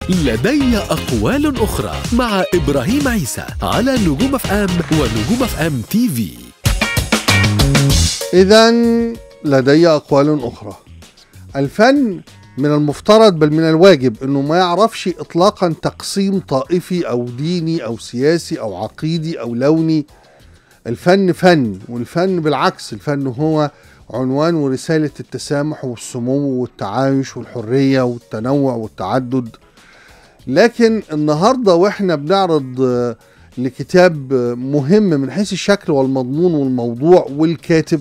لدي أقوال أخرى مع إبراهيم عيسى على نجوم اف ام ونجوم اف ام تي في إذا لدي أقوال أخرى الفن من المفترض بل من الواجب أنه ما يعرفش إطلاقا تقسيم طائفي أو ديني أو سياسي أو عقيدي أو لوني الفن فن والفن بالعكس الفن هو عنوان ورسالة التسامح والسمو والتعايش والحرية والتنوع والتعدد لكن النهارده واحنا بنعرض آه، لكتاب آه، مهم من حيث الشكل والمضمون والموضوع والكاتب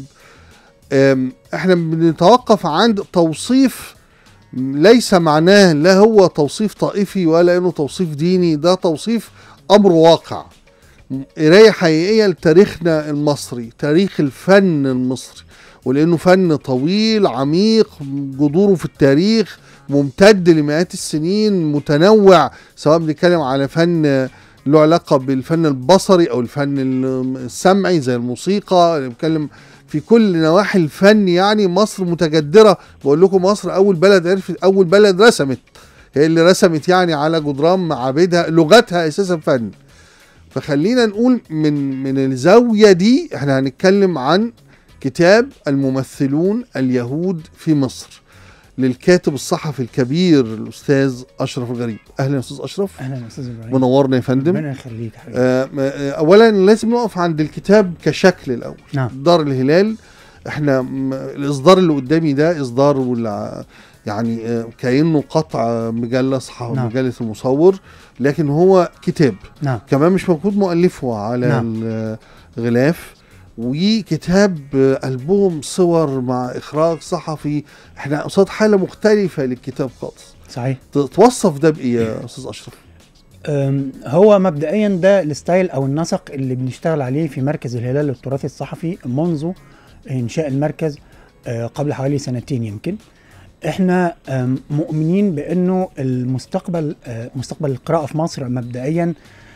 آم، احنا بنتوقف عند توصيف ليس معناه لا هو توصيف طائفي ولا انه توصيف ديني ده توصيف امر واقع قرايه حقيقيه لتاريخنا المصري تاريخ الفن المصري ولانه فن طويل عميق جذوره في التاريخ ممتد لمئات السنين متنوع سواء بنتكلم على فن له علاقه بالفن البصري او الفن السمعي زي الموسيقى بنتكلم في كل نواحي الفن يعني مصر متجدره بقول لكم مصر اول بلد عرفت اول بلد رسمت هي اللي رسمت يعني على جدران معابدها لغتها اساسا فن فخلينا نقول من من الزاويه دي احنا هنتكلم عن كتاب الممثلون اليهود في مصر للكاتب الصحفي الكبير الاستاذ اشرف الغريب اهلا يا استاذ اشرف اهلا يا استاذ ابراهيم منورنا يا فندم ربنا يخليك يا حبيبي آه، آه، اولا لازم نقف عند الكتاب كشكل الاول نعم دار الهلال احنا م- الاصدار اللي قدامي ده اصدار والع- يعني آه، كانه قطع مجله صحه نعم. مجله المصور لكن هو كتاب نعم كمان مش موجود مؤلفه على نعم. الغلاف وكتاب آه، ألبوم صور مع إخراج صحفي احنا قصاد حالة مختلفة للكتاب خالص صحيح ت- توصف ده بإيه يا أستاذ أشرف؟ أم، هو مبدئيا ده الستايل او النسق اللي بنشتغل عليه في مركز الهلال للتراث الصحفي منذ انشاء المركز آه، قبل حوالي سنتين يمكن احنا آم، مؤمنين بانه المستقبل آه، مستقبل القراءه في مصر مبدئيا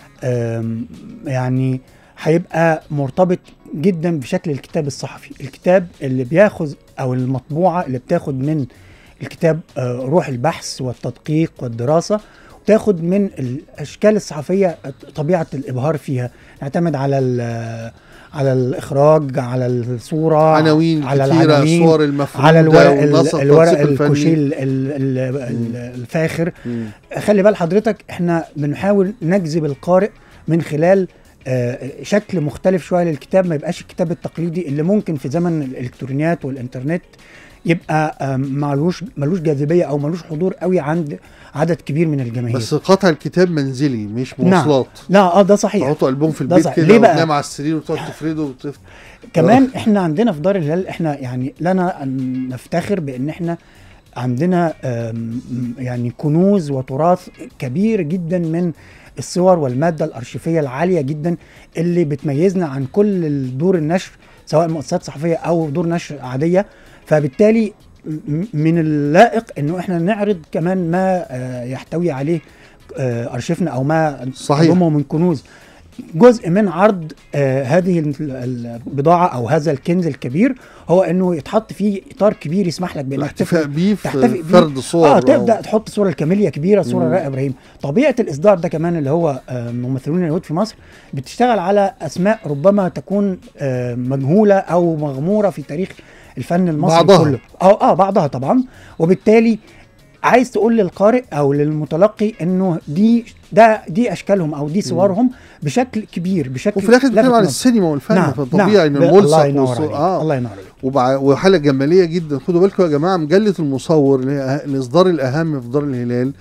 آم، يعني هيبقى مرتبط جدا بشكل الكتاب الصحفي الكتاب اللي بياخذ او المطبوعه اللي بتاخد من الكتاب آه، روح البحث والتدقيق والدراسه وتاخد من الاشكال الصحفيه طبيعه الابهار فيها نعتمد على ال- على الاخراج على الصوره عناوين على كتيرة العناوين صور المفروضة على الورق والنسق ال- الورق والتنسيق الفني. الكوشي ال- ال- ال- الفاخر مم. خلي بال حضرتك احنا بنحاول نجذب القارئ من خلال آه، شكل مختلف شويه للكتاب ما يبقاش الكتاب التقليدي اللي ممكن في زمن الالكترونيات والانترنت يبقى آه، ملوش ملوش جاذبيه او ملوش حضور قوي عند عدد كبير من الجماهير بس قطع الكتاب منزلي مش نعم. مواصلات لا اه ده صحيح تحطوا ألبوم في ده البيت صحيح. كده ليه بقى؟ وتنام على السرير وتقعد تفرده وتف... كمان احنا عندنا في دار الهلال احنا يعني لنا ان نفتخر بان احنا عندنا آم، يعني كنوز وتراث كبير جدا من الصور والماده الارشيفيه العاليه جدا اللي بتميزنا عن كل دور النشر سواء مؤسسات صحفيه او دور نشر عاديه فبالتالي م- من اللائق انه احنا نعرض كمان ما آه، يحتوي عليه آه، ارشيفنا او ما صحيح. نضمه من كنوز جزء من عرض آه هذه ال- البضاعه او هذا الكنز الكبير هو انه يتحط فيه اطار كبير يسمح لك بانك الاحتفاء تفرد- بيه تحتفي في بيه. فرد صور اه أو- تبدا تحط صوره الكاميليا كبيره صوره مم. رائع ابراهيم طبيعه الاصدار ده كمان اللي هو آه ممثلون اليهود في مصر بتشتغل على اسماء ربما تكون آه مجهوله او مغموره في تاريخ الفن المصري بعضها. كله اه اه بعضها طبعا وبالتالي عايز تقول للقارئ او للمتلقي انه دي ده دي اشكالهم او دي صورهم بشكل كبير بشكل وفي الاخر بنتكلم لافت عن نظر. السينما والفن نعم فطبيعي ان نعم. الملصق الله ينور والص- عليك اه الله ينور عليك وبع... وحاله جماليه جدا خدوا بالكم يا جماعه مجله المصور اللي هي الاصدار الاهم في دار الهلال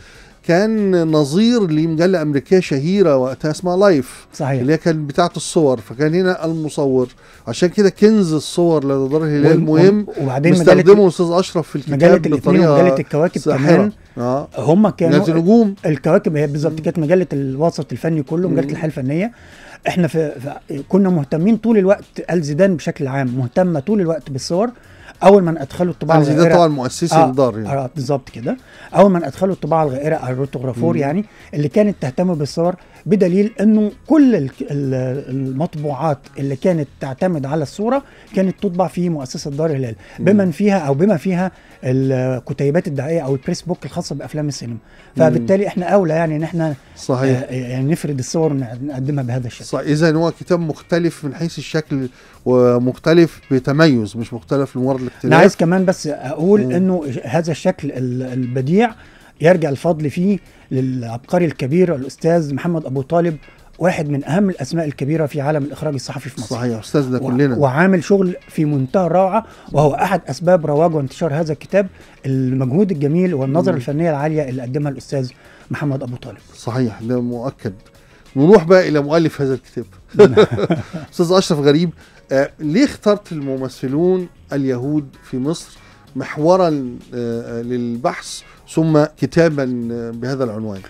كان نظير لمجله امريكيه شهيره وقتها اسمها لايف صحيح اللي هي كانت بتاعه الصور فكان هنا المصور عشان كده كنز الصور لدى دار الهلال وال- مهم وبعدين مستخدمه مجله الاستاذ اشرف في الكتاب مجله الاثنين ومجله الكواكب كمان ساحرة. اه هم كانوا مجله النجوم الكواكب هي بالظبط كانت مجله الوسط الفني كله مجله مم. الحياه الفنيه احنا في, في كنا مهتمين طول الوقت الزيدان بشكل عام مهتمه طول الوقت بالصور اول من ادخلوا الطباعه يعني ده الغائره طبعا مؤسسي آه، الدار يعني. آه بالظبط كده اول من ادخلوا الطباعه الغائره الروتوغرافور مم. يعني اللي كانت تهتم بالصور بدليل انه كل ال- ال- المطبوعات اللي كانت تعتمد على الصوره كانت تطبع في مؤسسه دار الهلال بمن فيها او بما فيها الكتيبات الدعائيه او البريس بوك الخاصه بافلام السينما فبالتالي احنا اولى يعني ان احنا صحيح آه، يعني نفرد الصور ونقدمها بهذا الشكل صح اذا هو كتاب مختلف من حيث الشكل ومختلف بتميز مش مختلف لمجرد انا الاختلاف عايز كمان بس اقول مم. انه هذا الشكل ال- البديع يرجع الفضل فيه للعبقري الكبير الاستاذ محمد ابو طالب واحد من اهم الاسماء الكبيره في عالم الاخراج الصحفي في مصر صحيح استاذنا و- كلنا وعامل شغل في منتهى الروعه وهو احد اسباب رواج وانتشار هذا الكتاب المجهود الجميل والنظره مم. الفنيه العاليه اللي قدمها الاستاذ محمد ابو طالب صحيح ده مؤكد نروح بقى الى مؤلف هذا الكتاب استاذ اشرف غريب آه ليه اخترت الممثلون اليهود في مصر محورا آه آه، للبحث ثم كتابا آه، بهذا العنوان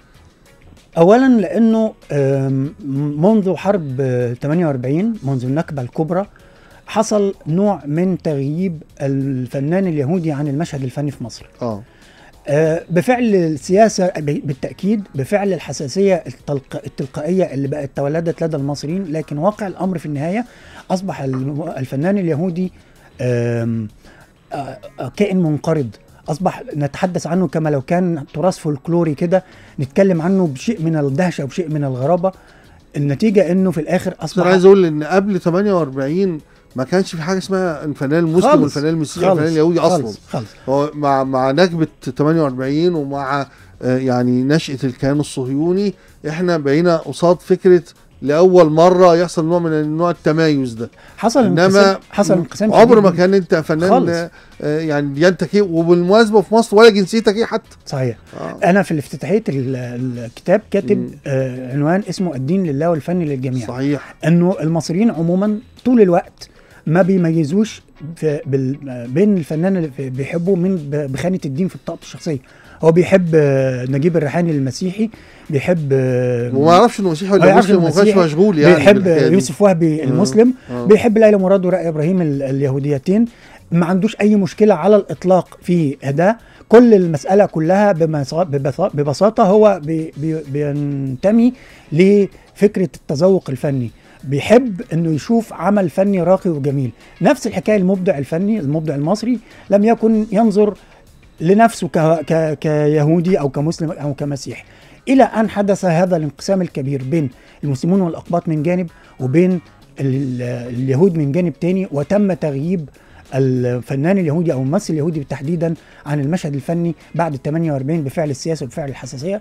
اولا لانه آم، منذ حرب آه، 48 منذ النكبه الكبرى حصل نوع من تغييب الفنان اليهودي عن المشهد الفني في مصر اه آه، بفعل السياسه ب- بالتاكيد بفعل الحساسيه التلق... التلقائيه اللي بقت تولدت لدى المصريين لكن واقع الامر في النهايه اصبح الم- الفنان اليهودي آم، آه، آه، كائن منقرض اصبح نتحدث عنه كما لو كان تراث فولكلوري كده نتكلم عنه بشيء من الدهشه وبشيء من الغرابه النتيجه انه في الاخر بس اصبح انا عايز اقول ان قبل 48 ما كانش في حاجه اسمها الفنان المسلم خالص، والفنان المسيحي خالص، والفنان اليهودي اصلا خالص خالص هو مع مع نكبه 48 ومع آه، يعني نشاه الكيان الصهيوني احنا بقينا قصاد فكره لاول مره يحصل نوع من نوع التمايز ده حصل انما انقسام حصل انقسام عمر شديد ما جداً. كان انت فنان خالص. آه، يعني ديانتك ايه وبالمناسبه في مصر ولا جنسيتك ايه حتى صحيح آه. انا في الافتتاحيه ال- الكتاب مم. كاتب آه عنوان اسمه الدين لله والفن للجميع صحيح انه المصريين عموما طول الوقت ما بيميزوش في بال بين الفنان اللي في- بيحبه من ب- بخانه الدين في بطاقته الشخصيه هو بيحب آه، نجيب الريحاني المسيحي بيحب آه، وما يعرفش انه مسيحي ما ولا يعرفش مسلم إنه وما كانش مسيحي. مشغول يعني بيحب بالحكاية دي. يوسف وهبي المسلم آه. بيحب ليلى مراد ورائع ابراهيم ال- اليهوديتين ما عندوش اي مشكله على الاطلاق في ده كل المساله كلها بمسا- ببسا- ببساطه هو بي بي بينتمي لفكره التذوق الفني بيحب انه يشوف عمل فني راقي وجميل نفس الحكايه المبدع الفني المبدع المصري لم يكن ينظر لنفسه ك ك كيهودي او كمسلم او كمسيحي الى ان حدث هذا الانقسام الكبير بين المسلمون والاقباط من جانب وبين ال- اليهود من جانب تاني وتم تغييب الفنان اليهودي او الممثل اليهودي تحديدا عن المشهد الفني بعد ال 48 بفعل السياسه وبفعل الحساسيه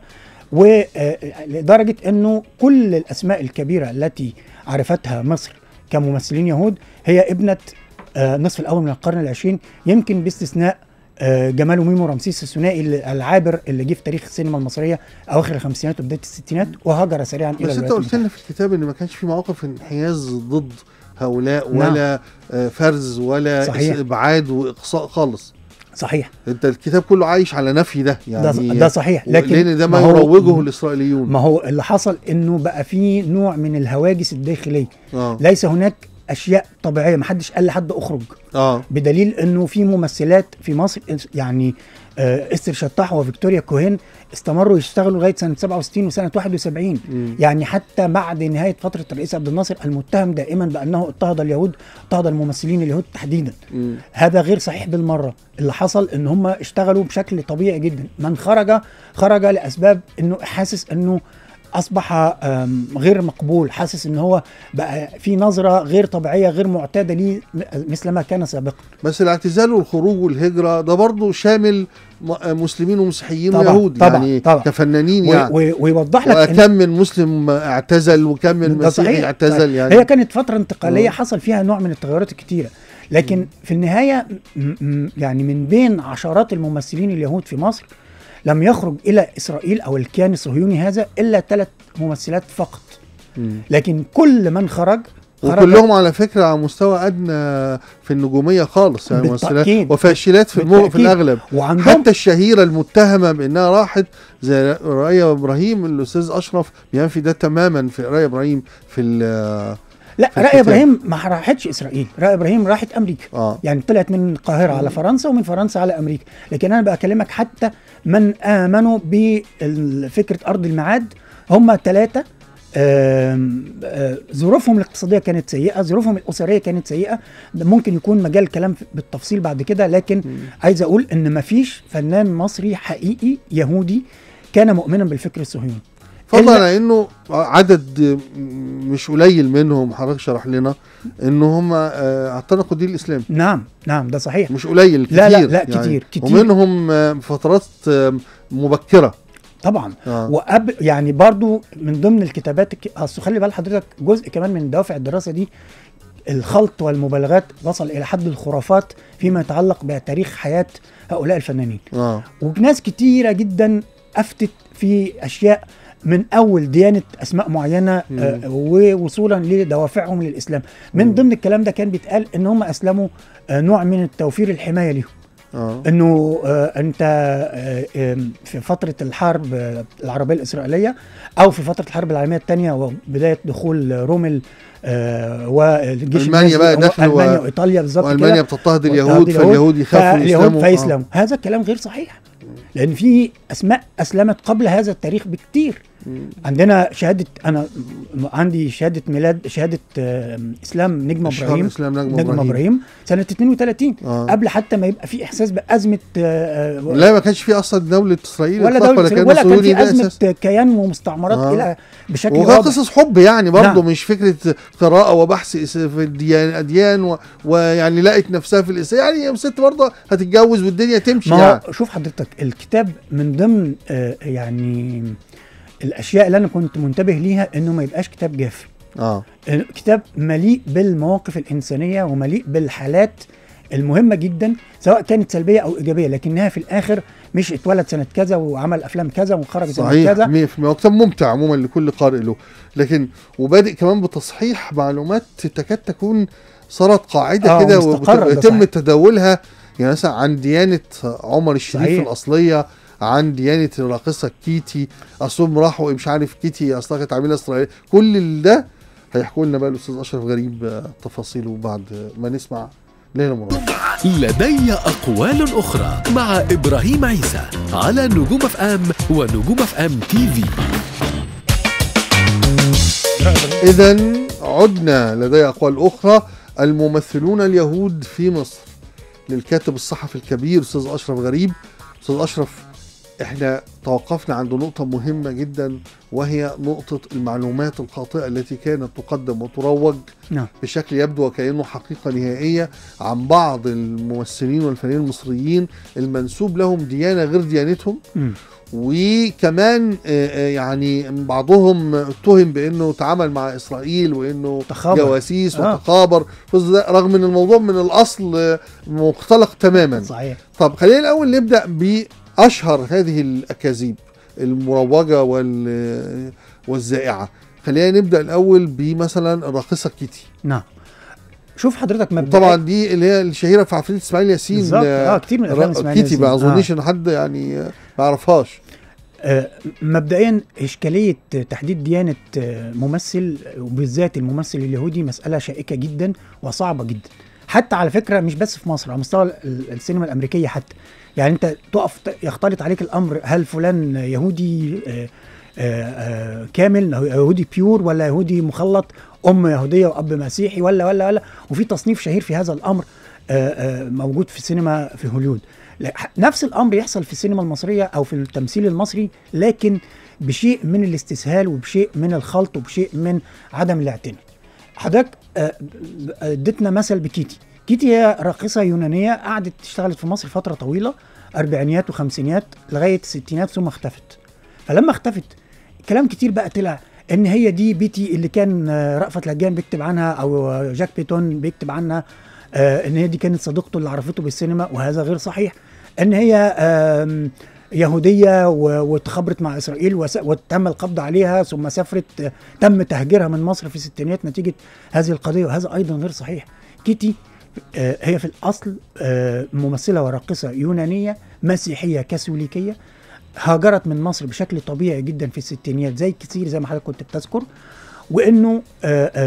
ولدرجه انه كل الاسماء الكبيره التي عرفتها مصر كممثلين يهود هي ابنه آه، النصف الاول من القرن العشرين يمكن باستثناء آه، جمال وميمو رمسيس الثنائي اللي- العابر اللي جه في تاريخ السينما المصريه اواخر الخمسينات وبدايه الستينات وهاجر سريعا الى بس انت الولايات قلت لنا في الكتاب ان ما كانش في مواقف انحياز ضد هؤلاء نعم. ولا آه، فرز ولا صحيح. ابعاد واقصاء خالص صحيح انت الكتاب كله عايش على نفي ده ده, يعني ده صحيح لكن لان ده ما هو- يروجه الاسرائيليون ما هو اللي حصل انه بقى في نوع من الهواجس الداخليه اه ليس هناك اشياء طبيعيه ما حدش قال لحد اخرج اه بدليل انه في ممثلات في مصر يعني آه، استر شطاح وفيكتوريا كوهين استمروا يشتغلوا لغايه سنه 67 وسنه 71 مم. يعني حتى بعد نهايه فتره الرئيس عبد الناصر المتهم دائما بانه اضطهد اليهود اضطهد الممثلين اليهود تحديدا مم. هذا غير صحيح بالمره اللي حصل ان هم اشتغلوا بشكل طبيعي جدا من خرج خرج لاسباب انه حاسس انه اصبح آم، غير مقبول حاسس ان هو بقى في نظره غير طبيعيه غير معتاده ليه م- مثل ما كان سابقا بس الاعتزال والخروج والهجره ده برضه شامل م- مسلمين ومسيحيين طبعاً، ويهود طبعاً، يعني طبعاً. كفنانين و- يعني و- ويوضح لك إن وكم من مسلم اعتزل وكم من ده مسيحي صحيح. اعتزل صحيح. يعني هي كانت فتره انتقاليه آه. حصل فيها نوع من التغيرات الكتيره لكن في النهايه م- م- يعني من بين عشرات الممثلين اليهود في مصر لم يخرج الى اسرائيل او الكيان الصهيوني هذا الا ثلاث ممثلات فقط مم. لكن كل من خرج خرج وكلهم على فكره على مستوى ادنى في النجوميه خالص يعني بالتأكيد. ممثلات وفاشلات في المو... في بالتأكيد. الاغلب وعندهم حتى الشهيره المتهمه بانها راحت زي رؤية ابراهيم الاستاذ اشرف بينفي ده تماما في رؤية ابراهيم في ال- لا في رأي الكتاب. ابراهيم ما راحتش اسرائيل رأي ابراهيم راحت امريكا اه يعني طلعت من القاهره على فرنسا ومن فرنسا على امريكا لكن انا بكلمك حتى من امنوا بفكره ارض الميعاد هم ثلاثه ظروفهم الاقتصاديه كانت سيئه ظروفهم الاسريه كانت سيئه ده ممكن يكون مجال كلام في- بالتفصيل بعد كده لكن عايز اقول ان مفيش فنان مصري حقيقي يهودي كان مؤمنا بالفكر الصهيوني فضلا إلا- عن انه عدد مش قليل منهم حضرتك شرح لنا ان هم آه، اعتنقوا الدين الاسلامي نعم نعم ده صحيح مش قليل كتير لا، لا، لا، كتير، كتير. ومنهم آه، فترات آه، مبكره طبعا آه. وقبل يعني برضو من ضمن الكتابات الك- اصل خلي بال حضرتك جزء كمان من دوافع الدراسه دي الخلط والمبالغات وصل الى حد الخرافات فيما يتعلق بتاريخ حياه هؤلاء الفنانين اه وناس كتيره جدا افتت في اشياء من اول ديانه اسماء معينه مم. آه ووصولا لدوافعهم للاسلام من مم. ضمن الكلام ده كان بيتقال ان هم اسلموا آه نوع من التوفير الحمايه ليهم اه انه آه انت آه آم، في فتره الحرب آه، العربيه الاسرائيليه او في فتره الحرب العالميه الثانيه وبدايه دخول رومل آه والجيش ألمانيا النازي بقى و- دخلوا و- المانيا وايطاليا بالظبط والمانيا كده بتضطهد واضطهاد اليهود اليهود، فاليهود يخافوا فاليهود يسلموا آه. فيسلموا هذا الكلام غير صحيح لان في اسماء اسلمت قبل هذا التاريخ بكتير مم. عندنا شهاده انا م- عندي شهاده ميلاد شهاده آه، اسلام نجم الشهر ابراهيم الاسلام نجم نجم ابراهيم ابراهيم سنه 32 آه. قبل حتى ما يبقى في احساس بازمه آه، آه، لا ما كانش في اصلا دوله اسرائيل ولا إطلاق دولة كان ولا كان صهيوني في ده ازمه أساس. كيان ومستعمرات آه. الى بشكل وغير واضح قصص حب يعني برضه نعم. مش فكره قراءه وبحث إس- في الديان اديان و... ويعني لقت نفسها في الاسلام يعني ست برضه هتتجوز والدنيا تمشي ما يعني هو شوف حضرتك الكتاب من ضمن آه، يعني الاشياء اللي انا كنت منتبه ليها انه ما يبقاش كتاب جاف اه كتاب مليء بالمواقف الإنسانية ومليء بالحالات المهمة جدا سواء كانت سلبية أو إيجابية لكنها في الآخر مش اتولد سنة كذا وعمل أفلام كذا وخرج سنة صحيح كذا 100% هو كتاب ممتع عموما لكل قارئ له لكن وبادئ كمان بتصحيح معلومات تكاد تكون صارت قاعده آه، كده مستقرة، ده ويتم صحيح. تداولها يعني مثلا عن ديانه عمر الشريف صحيح. الاصليه عن ديانه الراقصه كيتي اصلهم راحوا مش عارف كيتي اصلها كانت عامله اسرائيل كل ده هيحكوا لنا بقى الاستاذ اشرف غريب آه، تفاصيله بعد ما نسمع ليلى مراد لدي أقوال أخرى مع إبراهيم عيسى على نجوم اف ام ونجوم اف ام تي في إذا عدنا لدي أقوال أخرى الممثلون اليهود في مصر للكاتب الصحفي الكبير أستاذ أشرف غريب أستاذ أشرف إحنا توقفنا عند نقطة مهمة جدا وهي نقطة المعلومات الخاطئة التي كانت تقدم وتروج نعم بشكل يبدو وكأنه حقيقة نهائية عن بعض الممثلين والفنانين المصريين المنسوب لهم ديانة غير ديانتهم مم. وكمان آه، آه، يعني بعضهم اتهم بانه تعامل مع اسرائيل وانه تخابر. جواسيس آه. وتخابر بس ده رغم ان الموضوع من الاصل آه، مختلق تماما صحيح طب خلينا الاول نبدا باشهر هذه الاكاذيب المروجه وال والزائعه خلينا نبدا الاول بمثلا الراقصه كيتي نعم شوف حضرتك مبدئيا طبعا دي اللي هي الشهيره في عفريت اسماعيل ياسين بالظبط. آه، كتير من أفلام را- إسماعيل كيتي ياسين. ما اظنش آه. ان حد يعني آه، ما يعرفهاش آه، مبدئيا اشكاليه تحديد ديانه آه، ممثل وبالذات الممثل اليهودي مساله شائكه جدا وصعبه جدا حتى على فكره مش بس في مصر على مستوى ال- السينما الامريكيه حتى يعني انت تقف ت- يختلط عليك الامر هل فلان يهودي آه، آه، آه، كامل يهودي بيور ولا يهودي مخلط ام يهوديه واب مسيحي ولا ولا ولا وفي تصنيف شهير في هذا الامر آه، آه، موجود في السينما في هوليود لا، نفس الامر يحصل في السينما المصريه او في التمثيل المصري لكن بشيء من الاستسهال وبشيء من الخلط وبشيء من عدم الاعتناء حضرتك آه، ب- اديتنا مثل بكيتي كيتي هي راقصه يونانيه قعدت اشتغلت في مصر فتره طويله اربعينيات وخمسينيات لغايه الستينات ثم اختفت فلما اختفت كلام كتير بقى طلع ان هي دي بيتي اللي كان آه، رأفت لجان بيكتب عنها او آه، جاك بيتون بيكتب عنها آه، ان هي دي كانت صديقته اللي عرفته بالسينما وهذا غير صحيح ان هي آم، يهوديه و- واتخابرت مع اسرائيل وس- وتم القبض عليها ثم سافرت آه، تم تهجيرها من مصر في الستينات نتيجه هذه القضيه وهذا ايضا غير صحيح كيتي آه، هي في الاصل آه، ممثله وراقصه يونانيه مسيحيه كاثوليكيه هاجرت من مصر بشكل طبيعي جدا في الستينيات زي كتير زي ما حضرتك كنت بتذكر وانه آه، آه،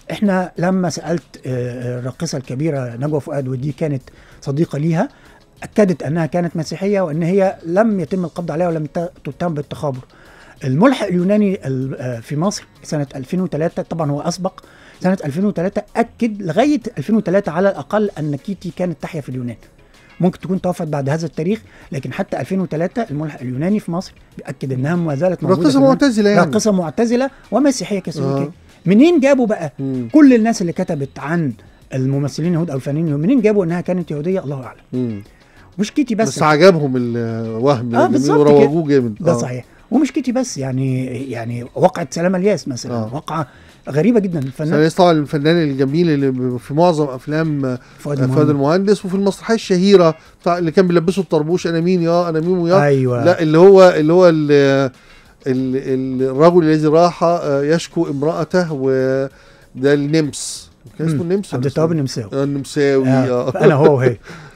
احنا لما سالت آه، الراقصه الكبيره نجوى فؤاد ودي كانت صديقه ليها اكدت انها كانت مسيحيه وان هي لم يتم القبض عليها ولم ت- تتهم بالتخابر الملحق اليوناني ال- آه، في مصر سنه 2003 طبعا هو اسبق سنه 2003 اكد لغايه 2003 على الاقل ان كيتي كانت تحيا في اليونان ممكن تكون توفت بعد هذا التاريخ لكن حتى 2003 الملحق اليوناني في مصر بيأكد انها ما زالت موجوده راقصه في اليونان. معتزله يعني راقصه معتزله ومسيحيه كاثوليكيه آه. منين جابوا بقى مم. كل الناس اللي كتبت عن الممثلين اليهود او الفنانين اليهود منين جابوا انها كانت يهوديه الله اعلم مم. مش كيتي بس, بس, عجبهم الوهم آه، يعني بالظبط وروجوه جامد ده آه. صحيح ومش كيتي بس يعني يعني وقعه سلام الياس مثلا آه. وقعه غريبه جدا الفنان سلام طبعا الفنان الجميل اللي في معظم افلام فؤاد فؤاد المهندس. المهندس وفي المسرحيه الشهيره بتاع اللي كان بيلبسه الطربوش انا مين يا انا مين ويا ايوه لا اللي هو اللي هو ال- ال- الرجل الذي راح آه، يشكو امرأته وده النمس كان اسمه مم. النمس عبد ولا التواب اسمه- النمساوي آه، النمساوي آه. آه. انا هو وهي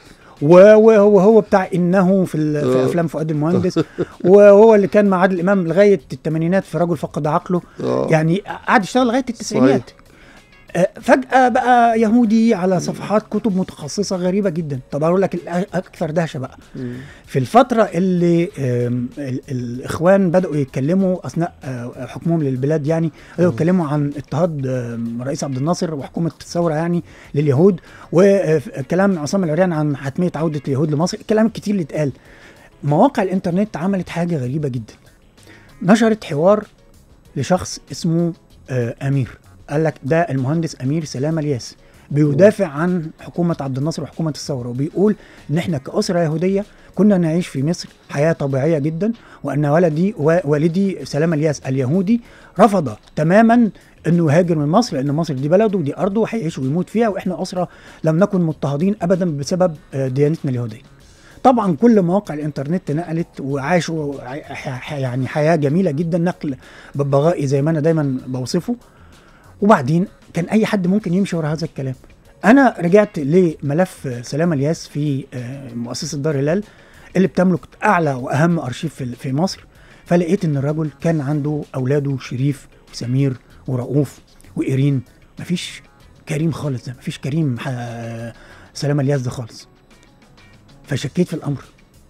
وهو هو بتاع انه في, ال- في آه. افلام فؤاد المهندس وهو اللي كان مع عادل امام لغايه الثمانينات في رجل فقد عقله آه. يعني قعد يشتغل لغايه التسعينات آه، فجأة بقى يهودي على صفحات كتب متخصصة غريبة جدا طب أقول لك الأكثر دهشة بقى مم. في الفترة اللي آم، ال- الإخوان بدأوا يتكلموا أثناء آه، حكمهم للبلاد يعني بدأوا يتكلموا عن اضطهاد آم، رئيس عبد الناصر وحكومة الثورة يعني لليهود وكلام عصام العريان عن حتمية عودة اليهود لمصر الكلام الكتير اللي اتقال مواقع الإنترنت عملت حاجة غريبة جدا نشرت حوار لشخص اسمه آه، أمير قال لك ده المهندس أمير سلام الياس بيدافع عن حكومة عبد الناصر وحكومة الثورة وبيقول إن إحنا كأسرة يهودية كنا نعيش في مصر حياة طبيعية جدا وأن ولدي ووالدي سلام الياس اليهودي رفض تماما انه يهاجر من مصر لان مصر دي بلده ودي ارضه وهيعيش ويموت فيها واحنا اسره لم نكن مضطهدين ابدا بسبب آه، ديانتنا اليهوديه. طبعا كل مواقع الانترنت نقلت وعاشوا ع- ح- يعني حياه جميله جدا نقل ببغائي زي ما انا دايما بوصفه وبعدين كان اي حد ممكن يمشي ورا هذا الكلام انا رجعت لملف سلام الياس في آه، مؤسسه دار الهلال اللي بتملك اعلى واهم ارشيف في- في مصر فلقيت ان الرجل كان عنده اولاده شريف وسمير ورؤوف وايرين مفيش كريم خالص ده مفيش كريم ح- سلام الياس ده خالص فشكيت في الامر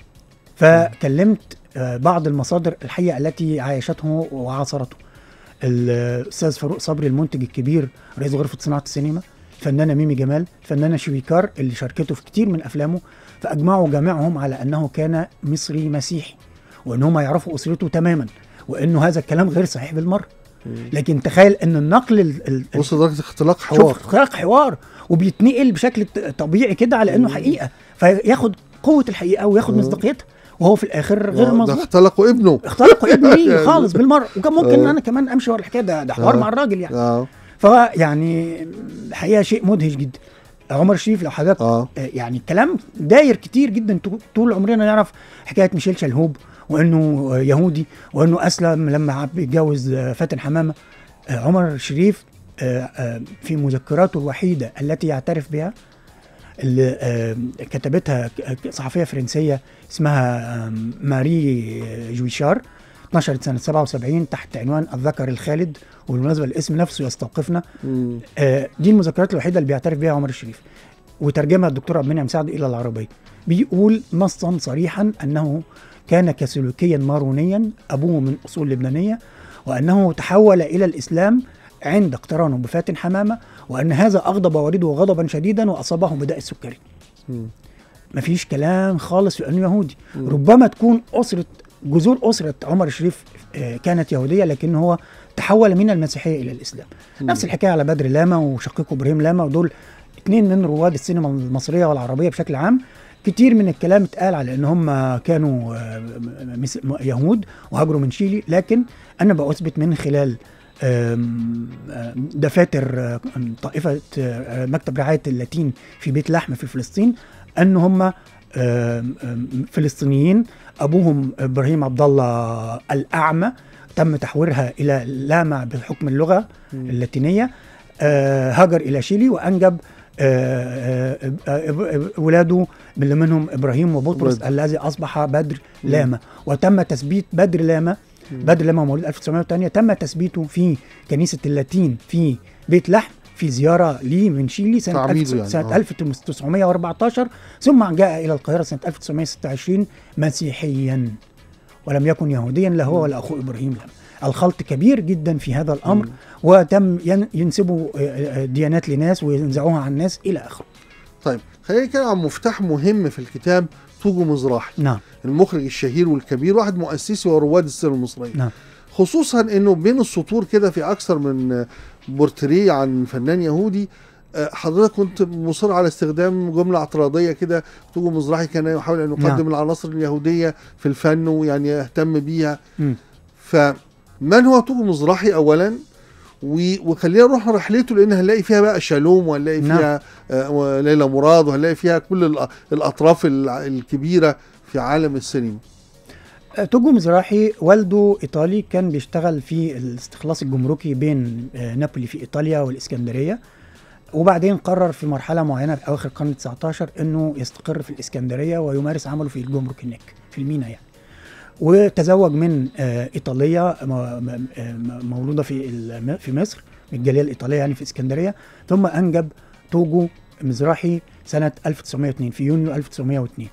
فكلمت آه، بعض المصادر الحقيقه التي عايشته وعاصرته الاستاذ فاروق صبري المنتج الكبير رئيس غرفه صناعه السينما الفنانه ميمي جمال الفنانه شويكار اللي شاركته في كتير من افلامه فاجمعوا جميعهم على انه كان مصري مسيحي وانهم يعرفوا اسرته تماما وانه هذا الكلام غير صحيح بالمره لكن تخيل ان النقل ال- ال- وصل درجه اختلاق حوار شوف خلق حوار وبيتنقل بشكل ت- طبيعي كده على انه حقيقه فياخد قوه الحقيقه وياخد مم. مصداقيتها وهو في الاخر غير آه، ده مظبوط اختلقوا ابنه اختلقوا ابنه ليه خالص بالمره وكان ممكن آه. انا كمان امشي ورا الحكايه ده ده حوار آه. مع الراجل يعني اه فيعني الحقيقه شيء مدهش جدا عمر شريف لو حضرتك اه آه، يعني الكلام داير كتير جدا طو- طول عمرنا نعرف حكايه ميشيل شلهوب وانه آه، يهودي وانه اسلم لما عب- اتجوز آه، فاتن حمامه آه، عمر شريف آه، آه، في مذكراته الوحيده التي يعترف بها اللي آه، كتبتها ك- صحفيه فرنسيه اسمها آه، ماري جويشار اتنشرت سنه 77 تحت عنوان الذكر الخالد وبالمناسبه الاسم نفسه يستوقفنا مم. آه، دي المذكرات الوحيده اللي بيعترف بها عمر الشريف وترجمها الدكتور عبد المنعم سعد الى العربيه بيقول نصا صريحا انه كان كاثوليكيا مارونيا ابوه من اصول لبنانيه وانه تحول الى الاسلام عند اقترانه بفاتن حمامه وان هذا اغضب والده غضبا شديدا واصابه بداء السكري مم. مفيش كلام خالص في انه يهودي مم. ربما تكون اسره جذور اسره عمر الشريف آه، كانت يهوديه لكن هو تحول من المسيحيه الى الاسلام مم. نفس الحكايه على بدر لاما وشقيقه ابراهيم لاما ودول اتنين من رواد السينما المصريه والعربيه بشكل عام كتير من الكلام اتقال على ان هم كانوا آه، مس- م- يهود وهاجروا من شيلي لكن انا بثبت من خلال آم، آم، دفاتر آه، طائفه آه، مكتب رعايه اللاتين في بيت لحم في فلسطين ان هم آم، آم، فلسطينيين ابوهم ابراهيم عبد الله الاعمى تم تحويرها الى لاما بحكم اللغه مم. اللاتينيه آه، هاجر الى شيلي وانجب آه، آه، آه، ولاده من اللي منهم ابراهيم وبطرس بدر. الذي اصبح بدر مم. لاما وتم تثبيت بدر لاما مم. بدر لاما مولود 1908 تم تثبيته في كنيسه اللاتين في بيت لحم في زياره ليه من شيلي سنه تعميده 1900 يعني، سنه آه. 1914 ثم جاء الى القاهره سنه 1926 مسيحيا ولم يكن يهوديا لا هو ولا اخوه ابراهيم لم الخلط كبير جدا في هذا الامر وتم ين- ينسبوا آه، آه، ديانات لناس وينزعوها عن ناس الى اخره طيب خلينا نتكلم عن مفتاح مهم في الكتاب توجو مزراحي نعم المخرج الشهير والكبير واحد مؤسسي ورواد السينما المصريه نعم خصوصا انه بين السطور كده في اكثر من بورتريه عن فنان يهودي آه، حضرتك كنت مصر على استخدام جمله اعتراضيه كده توجو مزراحي كان يحاول ان يقدم نعم. العناصر اليهوديه في الفن ويعني يهتم بيها مم. فمن هو توجو مزراحي اولا و- وخلينا نروح رحلته لان هنلاقي فيها بقى شالوم وهنلاقي نعم. فيها آه، ليلى مراد وهنلاقي فيها كل الأ- الاطراف الع- الكبيره في عالم السينما توجو مزراحي والده ايطالي كان بيشتغل في الاستخلاص الجمركي بين آه، نابولي في ايطاليا والاسكندريه وبعدين قرر في مرحله معينه في اواخر القرن 19 انه يستقر في الاسكندريه ويمارس عمله في الجمرك هناك في المينا يعني وتزوج من آه، ايطاليه م- م- م- مولوده في ال- في مصر من الجاليه الايطاليه يعني في اسكندريه ثم انجب توجو مزراحي سنه 1902 في يونيو 1902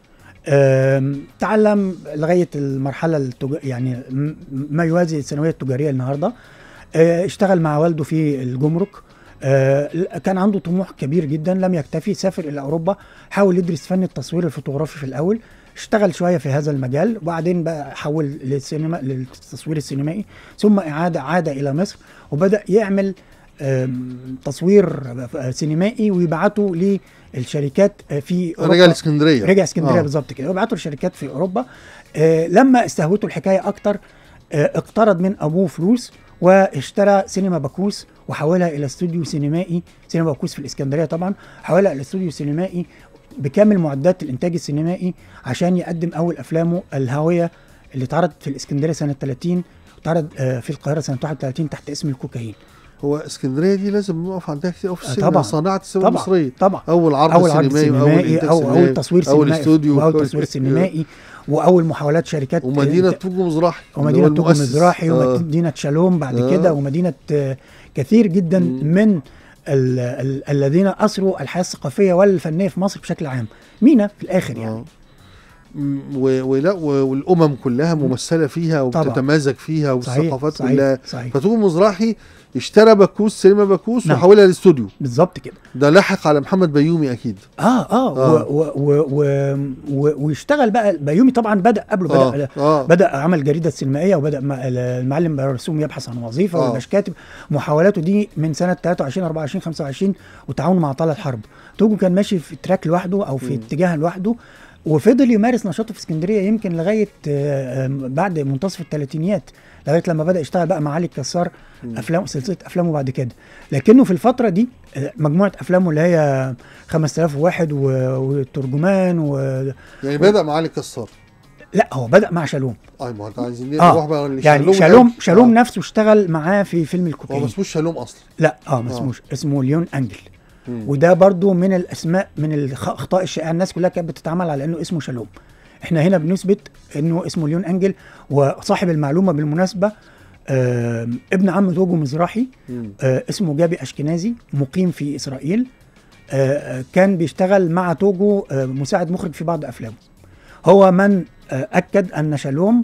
آم، تعلم لغايه المرحله التج... يعني م- ما يوازي الثانويه التجاريه النهارده آه، اشتغل مع والده في الجمرك آه، كان عنده طموح كبير جدا لم يكتفي سافر الى اوروبا حاول يدرس فن التصوير الفوتوغرافي في الاول اشتغل شويه في هذا المجال وبعدين بقى حول للسينما للتصوير السينمائي ثم اعاد عاد الى مصر وبدا يعمل آم، تصوير سينمائي ويبعته للشركات آه، في رجع الاسكندريه رجع اسكندريه آه. بالظبط كده وبعتوا لشركات في اوروبا آه لما استهوته الحكايه اكتر آه اقترض من ابوه فلوس واشترى سينما باكوس وحولها الى استوديو سينمائي سينما باكوس في الاسكندريه طبعا حولها الى استوديو سينمائي بكامل معدات الانتاج السينمائي عشان يقدم اول افلامه الهاويه اللي اتعرضت في الاسكندريه سنه 30 واتعرض آه في القاهره سنه 31 تحت اسم الكوكايين هو اسكندريه دي لازم نقف عندها كتير أوي في آه، السينما طبعا. صناعه السينما طبعا المصريه طبعا اول عرض اول عرض سينمائي سينمائي واول او إنتاج اول سينمائي، تصوير اول سينمائي استوديو واول تصوير سينمائي واول محاولات شركات ومدينه توجو مزراحي اللي هو ومدينه توجو المؤسس. مزراحي آه. ومدينه شالوم بعد آه. كده ومدينه آه، كثير جدا مم. من ال ال الذين اسروا الحياه الثقافيه والفنيه في مصر بشكل عام مينا في الاخر يعني آه. م- و- ولا و- والامم كلها ممثله فيها طبعا. وبتتمازج فيها صحيح والثقافات صحيح كلها صحيح فتوجو مزراحي اشترى باكوس سينما باكوس نعم. وحولها لاستوديو بالظبط كده ده لاحق على محمد بيومي اكيد اه اه, آه. و و و و و ويشتغل بقى بيومي طبعا بدا قبله بدا اه اه بدا عمل جريده سينمائيه وبدا مع- المعلم رسوم يبحث عن وظيفه آه. ويبقاش كاتب محاولاته دي من سنه 23 24 25 وتعاون مع طلال حرب توجو كان ماشي في تراك لوحده او في مم. اتجاه لوحده وفضل يمارس نشاطه في اسكندريه يمكن لغايه آه، آه، بعد منتصف الثلاثينيات لغايه لما بدا يشتغل بقى مع علي الكسار مم. افلام سلسله افلامه بعد كده لكنه في الفتره دي آه، مجموعه افلامه اللي هي 5001 و- والترجمان و... يعني بدا مع علي كسار لا هو بدا مع شالوم اي ما انت عايزين آه. نروح بقى يعني لشالوم شالوم الأول. شالوم آه. نفسه اشتغل معاه في فيلم هو ما الكوكايين اسموش شالوم اصلا لا اه ما آه. اسموش اسمه ليون انجل مم. وده برضو من الاسماء من الاخطاء الشائعه الناس كلها كانت بتتعامل على انه اسمه شالوم احنا هنا بنثبت انه اسمه ليون انجل وصاحب المعلومه بالمناسبه آه ابن عم توجو مزراحي مم. آه اسمه جابي اشكنازي مقيم في اسرائيل آه آه، كان بيشتغل مع توجو آه مساعد مخرج في بعض افلامه هو من آه اكد ان شالوم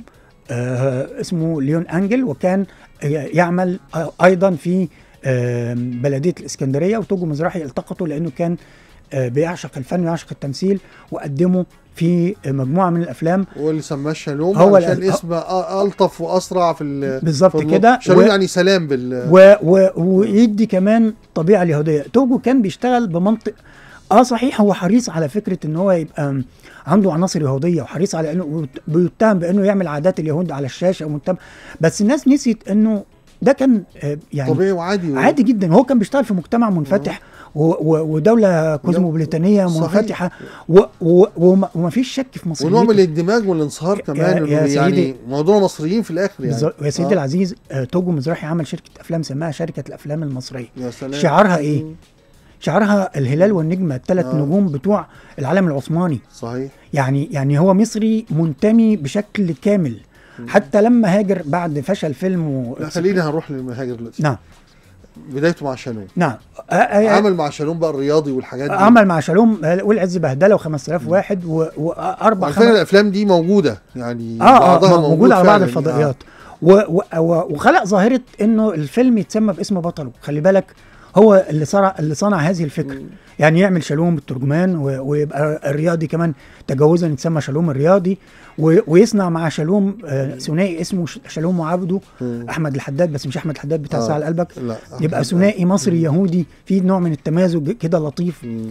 آه اسمه ليون انجل وكان آه، يعمل آه، ايضا في آه، بلديه الاسكندريه وتوجو مزراحي التقطوا لانه كان آه، بيعشق الفن ويعشق التمثيل وقدمه في آه، مجموعه من الافلام هو اللي سماه شالوم هو علشان اللي- اسم أ- الطف واسرع في ال- بالظبط في الم- كده شالوم و- يعني سلام بال و و ويدي كمان طبيعه اليهوديه توجو كان بيشتغل بمنطق اه صحيح هو حريص على فكره ان هو يبقى م- عنده عناصر يهوديه وحريص على انه وت- بيتهم بانه يعمل عادات اليهود على الشاشه ومتهم بس الناس نسيت انه ده كان آه، يعني طبيعي وعادي و- عادي جدا هو كان بيشتغل في مجتمع منفتح و و ودوله كوزموبوليتانيه صحيح. منفتحه و و وما وما فيش شك في ونوع مصريته من الاندماج والانصهار يا- كمان يا إنه يعني سيدي. موضوع مصريين في الاخر يعني بالظبط. يا سيدي آه. العزيز آه، توجو مزراحي عمل شركه افلام سماها شركه الافلام المصريه يا سلام شعارها ايه؟ مم. شعارها الهلال والنجمه الثلاث آه. نجوم بتوع العالم العثماني صحيح يعني يعني هو مصري منتمي بشكل كامل حتى لما هاجر بعد فشل فيلم و... لا خلينا هنروح للمهاجر دلوقتي نعم بدايته مع شالوم نعم آه، آه، عمل مع شالوم بقى الرياضي والحاجات دي عمل مع شالوم آه، والعز بهدله و5000 واحد و- واربع عارفين خمس الافلام دي موجوده يعني اه بعضها اه موجود على بعض فعلاً. الفضائيات و و و وخلق ظاهره انه الفيلم يتسمى باسم بطله خلي بالك هو اللي صنع اللي صنع هذه الفكره يعني يعمل شالوم بالترجمان و- ويبقى الرياضي كمان تجاوزا يتسمى شالوم الرياضي و- ويصنع مع شالوم آه، ثنائي اسمه ش- شالوم وعبده مم. احمد الحداد بس مش احمد الحداد بتاع آه. ساعه قلبك لا يبقى ثنائي مصري يهودي في نوع من التمازج كده لطيف مم.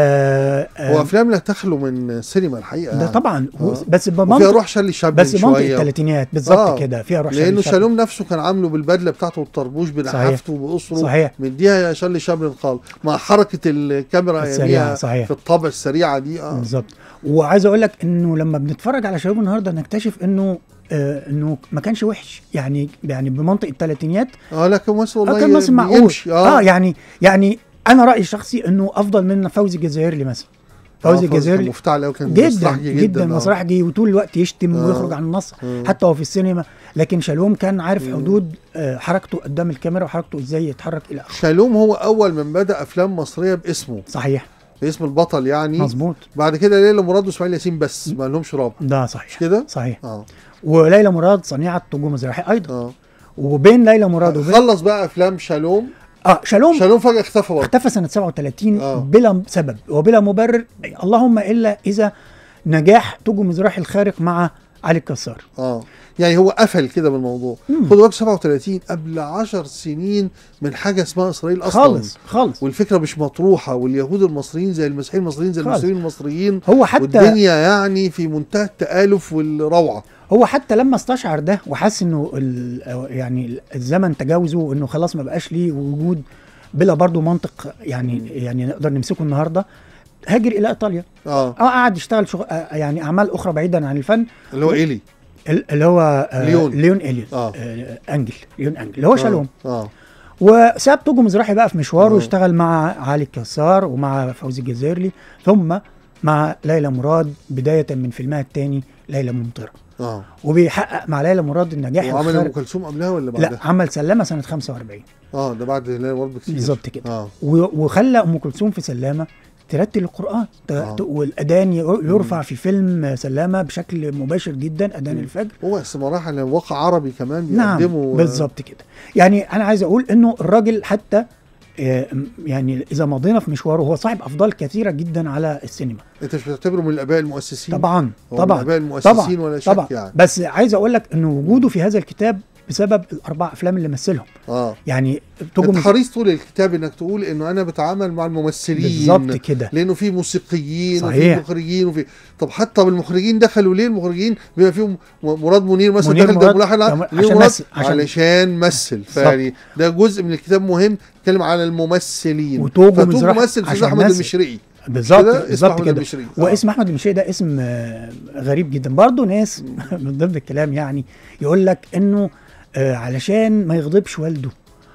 آه آه هو افلام لا تخلو من سينما الحقيقه ده يعني. طبعا آه. بس وفيها بمنطق روح شارلي شابلن بس منطق شويه الثلاثينات بالظبط آه. كده فيها روح لانه شارلي شابلن. شالوم نفسه كان عامله بالبدله بتاعته والطربوش بنحافته وبقصره صحيح مديها شارلي شابلن خالص مع حركه الكاميرا السريعة، اياميها صحيح. في الطابع السريعه دي اه بالظبط وعايز اقول لك انه لما بنتفرج على شباب النهارده نكتشف انه آه انه ما كانش وحش يعني يعني بمنطق الثلاثينات اه لكن مصر آه والله كان مصر معقول بيمشي. اه, آه يعني يعني انا رايي الشخصي انه افضل من فوزي الجزائري مثلا فوزي كان الجزائري مفتعل قوي كان جدا مسرحي جدا آه. مسرحي وطول الوقت يشتم آه. ويخرج عن النص آه. حتى هو في السينما لكن شالوم كان عارف مم. حدود آه حركته قدام الكاميرا وحركته ازاي يتحرك الى اخره شالوم هو اول من بدا افلام مصريه باسمه صحيح باسم البطل يعني مظبوط بعد كده ليلى مراد واسماعيل ياسين بس ما لهمش رابع ده مش صحيح كده صحيح اه وليلى مراد صنيعه نجوم مزرعي ايضا اه وبين ليلى مراد وبين خلص بقى افلام شالوم اه شالوم شالوم فجاه اختفى برضه اختفى سنه 37 آه. بلا سبب وبلا مبرر اللهم الا اذا نجاح توجو مزراحي الخارق مع علي الكسار اه يعني هو قفل كده بالموضوع مم. خد بالك 37 قبل 10 سنين من حاجه اسمها اسرائيل اصلا خالص خالص والفكره مش مطروحه واليهود المصريين زي المسيحيين المصريين زي خالص. المسلمين المصريين هو حتى والدنيا يعني في منتهى التآلف والروعه هو حتى لما استشعر ده وحس انه ال- يعني الزمن تجاوزه وانه خلاص ما بقاش ليه وجود بلا برضه منطق يعني يعني نقدر نمسكه النهارده هاجر الى ايطاليا اه اه قعد يشتغل شغل آه يعني اعمال اخرى بعيدا عن الفن اللي هو ايلي ال- اللي هو آه ليون. ليون اليوت آه. آه انجل ليون انجل اللي هو شالوم اه وساب توجو مزراحي بقى في مشواره آه. واشتغل مع علي الكسار ومع فوزي الجزيرلي ثم مع ليلى مراد بداية من فيلمها الثاني ليلى ممطرة اه وبيحقق مع ليلى مراد النجاح وعمل ام الخارق كلثوم قبلها ولا لا بعدها؟ عمل سلامة سنة 45 اه ده بعد ليلى مراد بكتير بالظبط كده اه و- وخلى ام كلثوم في سلامة ترتل القرآن ت- آه. ت- والأذان ي- يرفع في فيلم سلامة بشكل مباشر جدا أذان مم. الفجر هو استمراح لواقع عربي كمان نعم بيقدموا بالظبط كده يعني انا عايز اقول انه الراجل حتى آه، يعني اذا مضينا في مشواره هو صاحب افضال كثيره جدا على السينما انت مش بتعتبره من الاباء المؤسسين طبعا هو من طبعا الاباء المؤسسين طبعا ولا شك طبعا يعني بس عايز اقول لك انه وجوده في هذا الكتاب بسبب الاربع افلام اللي مثلهم اه يعني انت توجو حريص طول الكتاب انك تقول انه انا بتعامل مع الممثلين بالظبط كده لانه في موسيقيين وفي صحيح. مخرجين وفي طب حتى طب المخرجين دخلوا ليه المخرجين بما فيهم م- مراد منير مثلا منير دخل ده مراد ملحن كم- ليه عشان مراد؟ مثل- عشان- علشان مثل فيعني ده جزء من الكتاب مهم بيتكلم على الممثلين وتوجو فتوجو مزرعة ممثل في عشان احمد مثل. المشرقي بالظبط كده اسمه بالظبط احمد كده المشرقي آه. واسم احمد المشي ده اسم آه، غريب جدا برضه ناس من ضمن الكلام يعني يقول لك انه آه، علشان ما يغضبش والده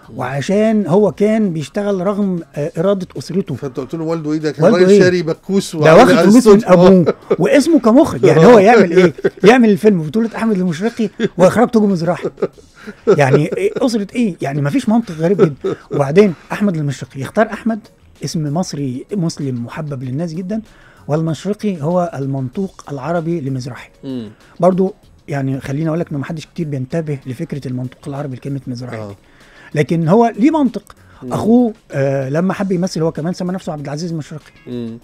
وعشان هو كان بيشتغل رغم آه، اراده اسرته فانت قلت له والده ايه ده كان والده راجل إيه؟ شاري بكوس ده وعامل واخد فلوس من الصوت. ابوه واسمه كمخرج يعني هو يعمل ايه؟ يعمل الفيلم بطوله احمد المشرقي واخراج توجو مزراحي يعني إيه اسره ايه؟ يعني ما فيش منطق غريب جدا وبعدين احمد المشرقي يختار احمد اسم مصري مسلم محبب للناس جدا والمشرقي هو المنطوق العربي لمزراحي مم. برضو يعني خليني اقول لك ان ما حدش كتير بينتبه لفكره المنطوق العربي لكلمه مزراحي آه. دي لكن هو ليه منطق مم. اخوه آه لما حب يمثل هو كمان سمى نفسه عبد العزيز المشرقي مم.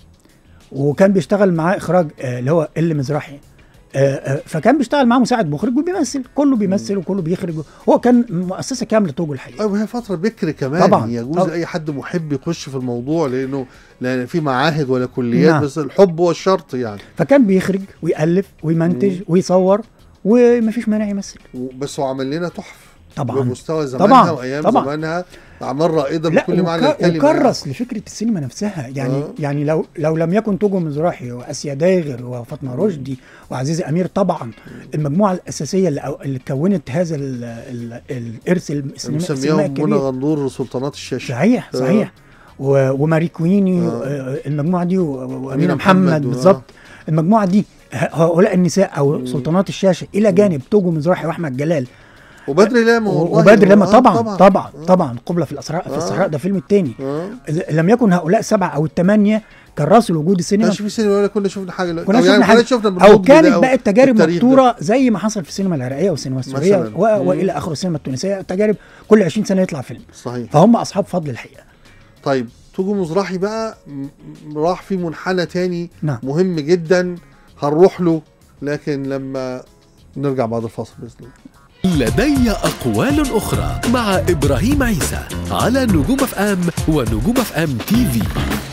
وكان بيشتغل معاه اخراج آه اللي هو اللي مزراحي آه آه فكان بيشتغل معاه مساعد مخرج وبيمثل كله بيمثل وكله بيخرج هو كان مؤسسه كامله توجو الحقيقه ايوه هي فتره بكر كمان طبعاً، يجوز طبعاً. اي حد محب يخش في الموضوع لانه لا في معاهد ولا كليات نعم. بس الحب هو الشرط يعني فكان بيخرج ويالف ويمنتج ويصور ومفيش مانع يمثل و- بس هو عمل لنا تحف طبعا بمستوى زمانها طبعا، وايام طبعا. زمانها اعمال رائده لا بكل معنى وك- الكلمه وكرس لفكره السينما نفسها يعني آه. يعني لو لو لم يكن توجو مزراحي واسيا داغر وفاطمه رشدي وعزيزه امير طبعا المجموعه الاساسيه اللي, أو- اللي كونت هذا ال ال الارث يعني. السينما السينمائي مسميهم منى الكبير غندور سلطانات الشاشه صحيح آه. صحيح و- وماري كويني آه. آه، المجموعه دي و- و- أمينة وامينه محمد محمد و- بالظبط المجموعه دي ه- هؤلاء النساء او مم. سلطانات الشاشه الى جانب توجو مزراحي واحمد جلال وبدر لاما والله وبدر لما آه، طبعا طبعا طبعا, آه. طبعا قبلة في الصحراء في آه. الصحراء ده فيلم التاني اه لم يكن هؤلاء السبعه او الثمانيه كرسوا لوجود السينما ماشي في سينما ولا كنا شفنا حاجه دلوقتي كنا أو شفنا يعني حاجه كنا شفنا او بالنضج ده كانت بقت تجارب التاريخ ده. مقطوره زي ما حصل في السينما العراقيه والسينما السوريه مثلاً. و... مم. والى اخره السينما التونسيه تجارب كل 20 سنه يطلع فيلم صحيح فهم اصحاب فضل الحقيقه طيب توجو مزراحي بقى م- م- راح في منحنى تاني نعم مهم جدا هنروح له لكن لما نرجع بعد الفاصل باذن الله لدي أقوال أخرى مع إبراهيم عيسى على نجوم اف ام ونجوم اف ام تي في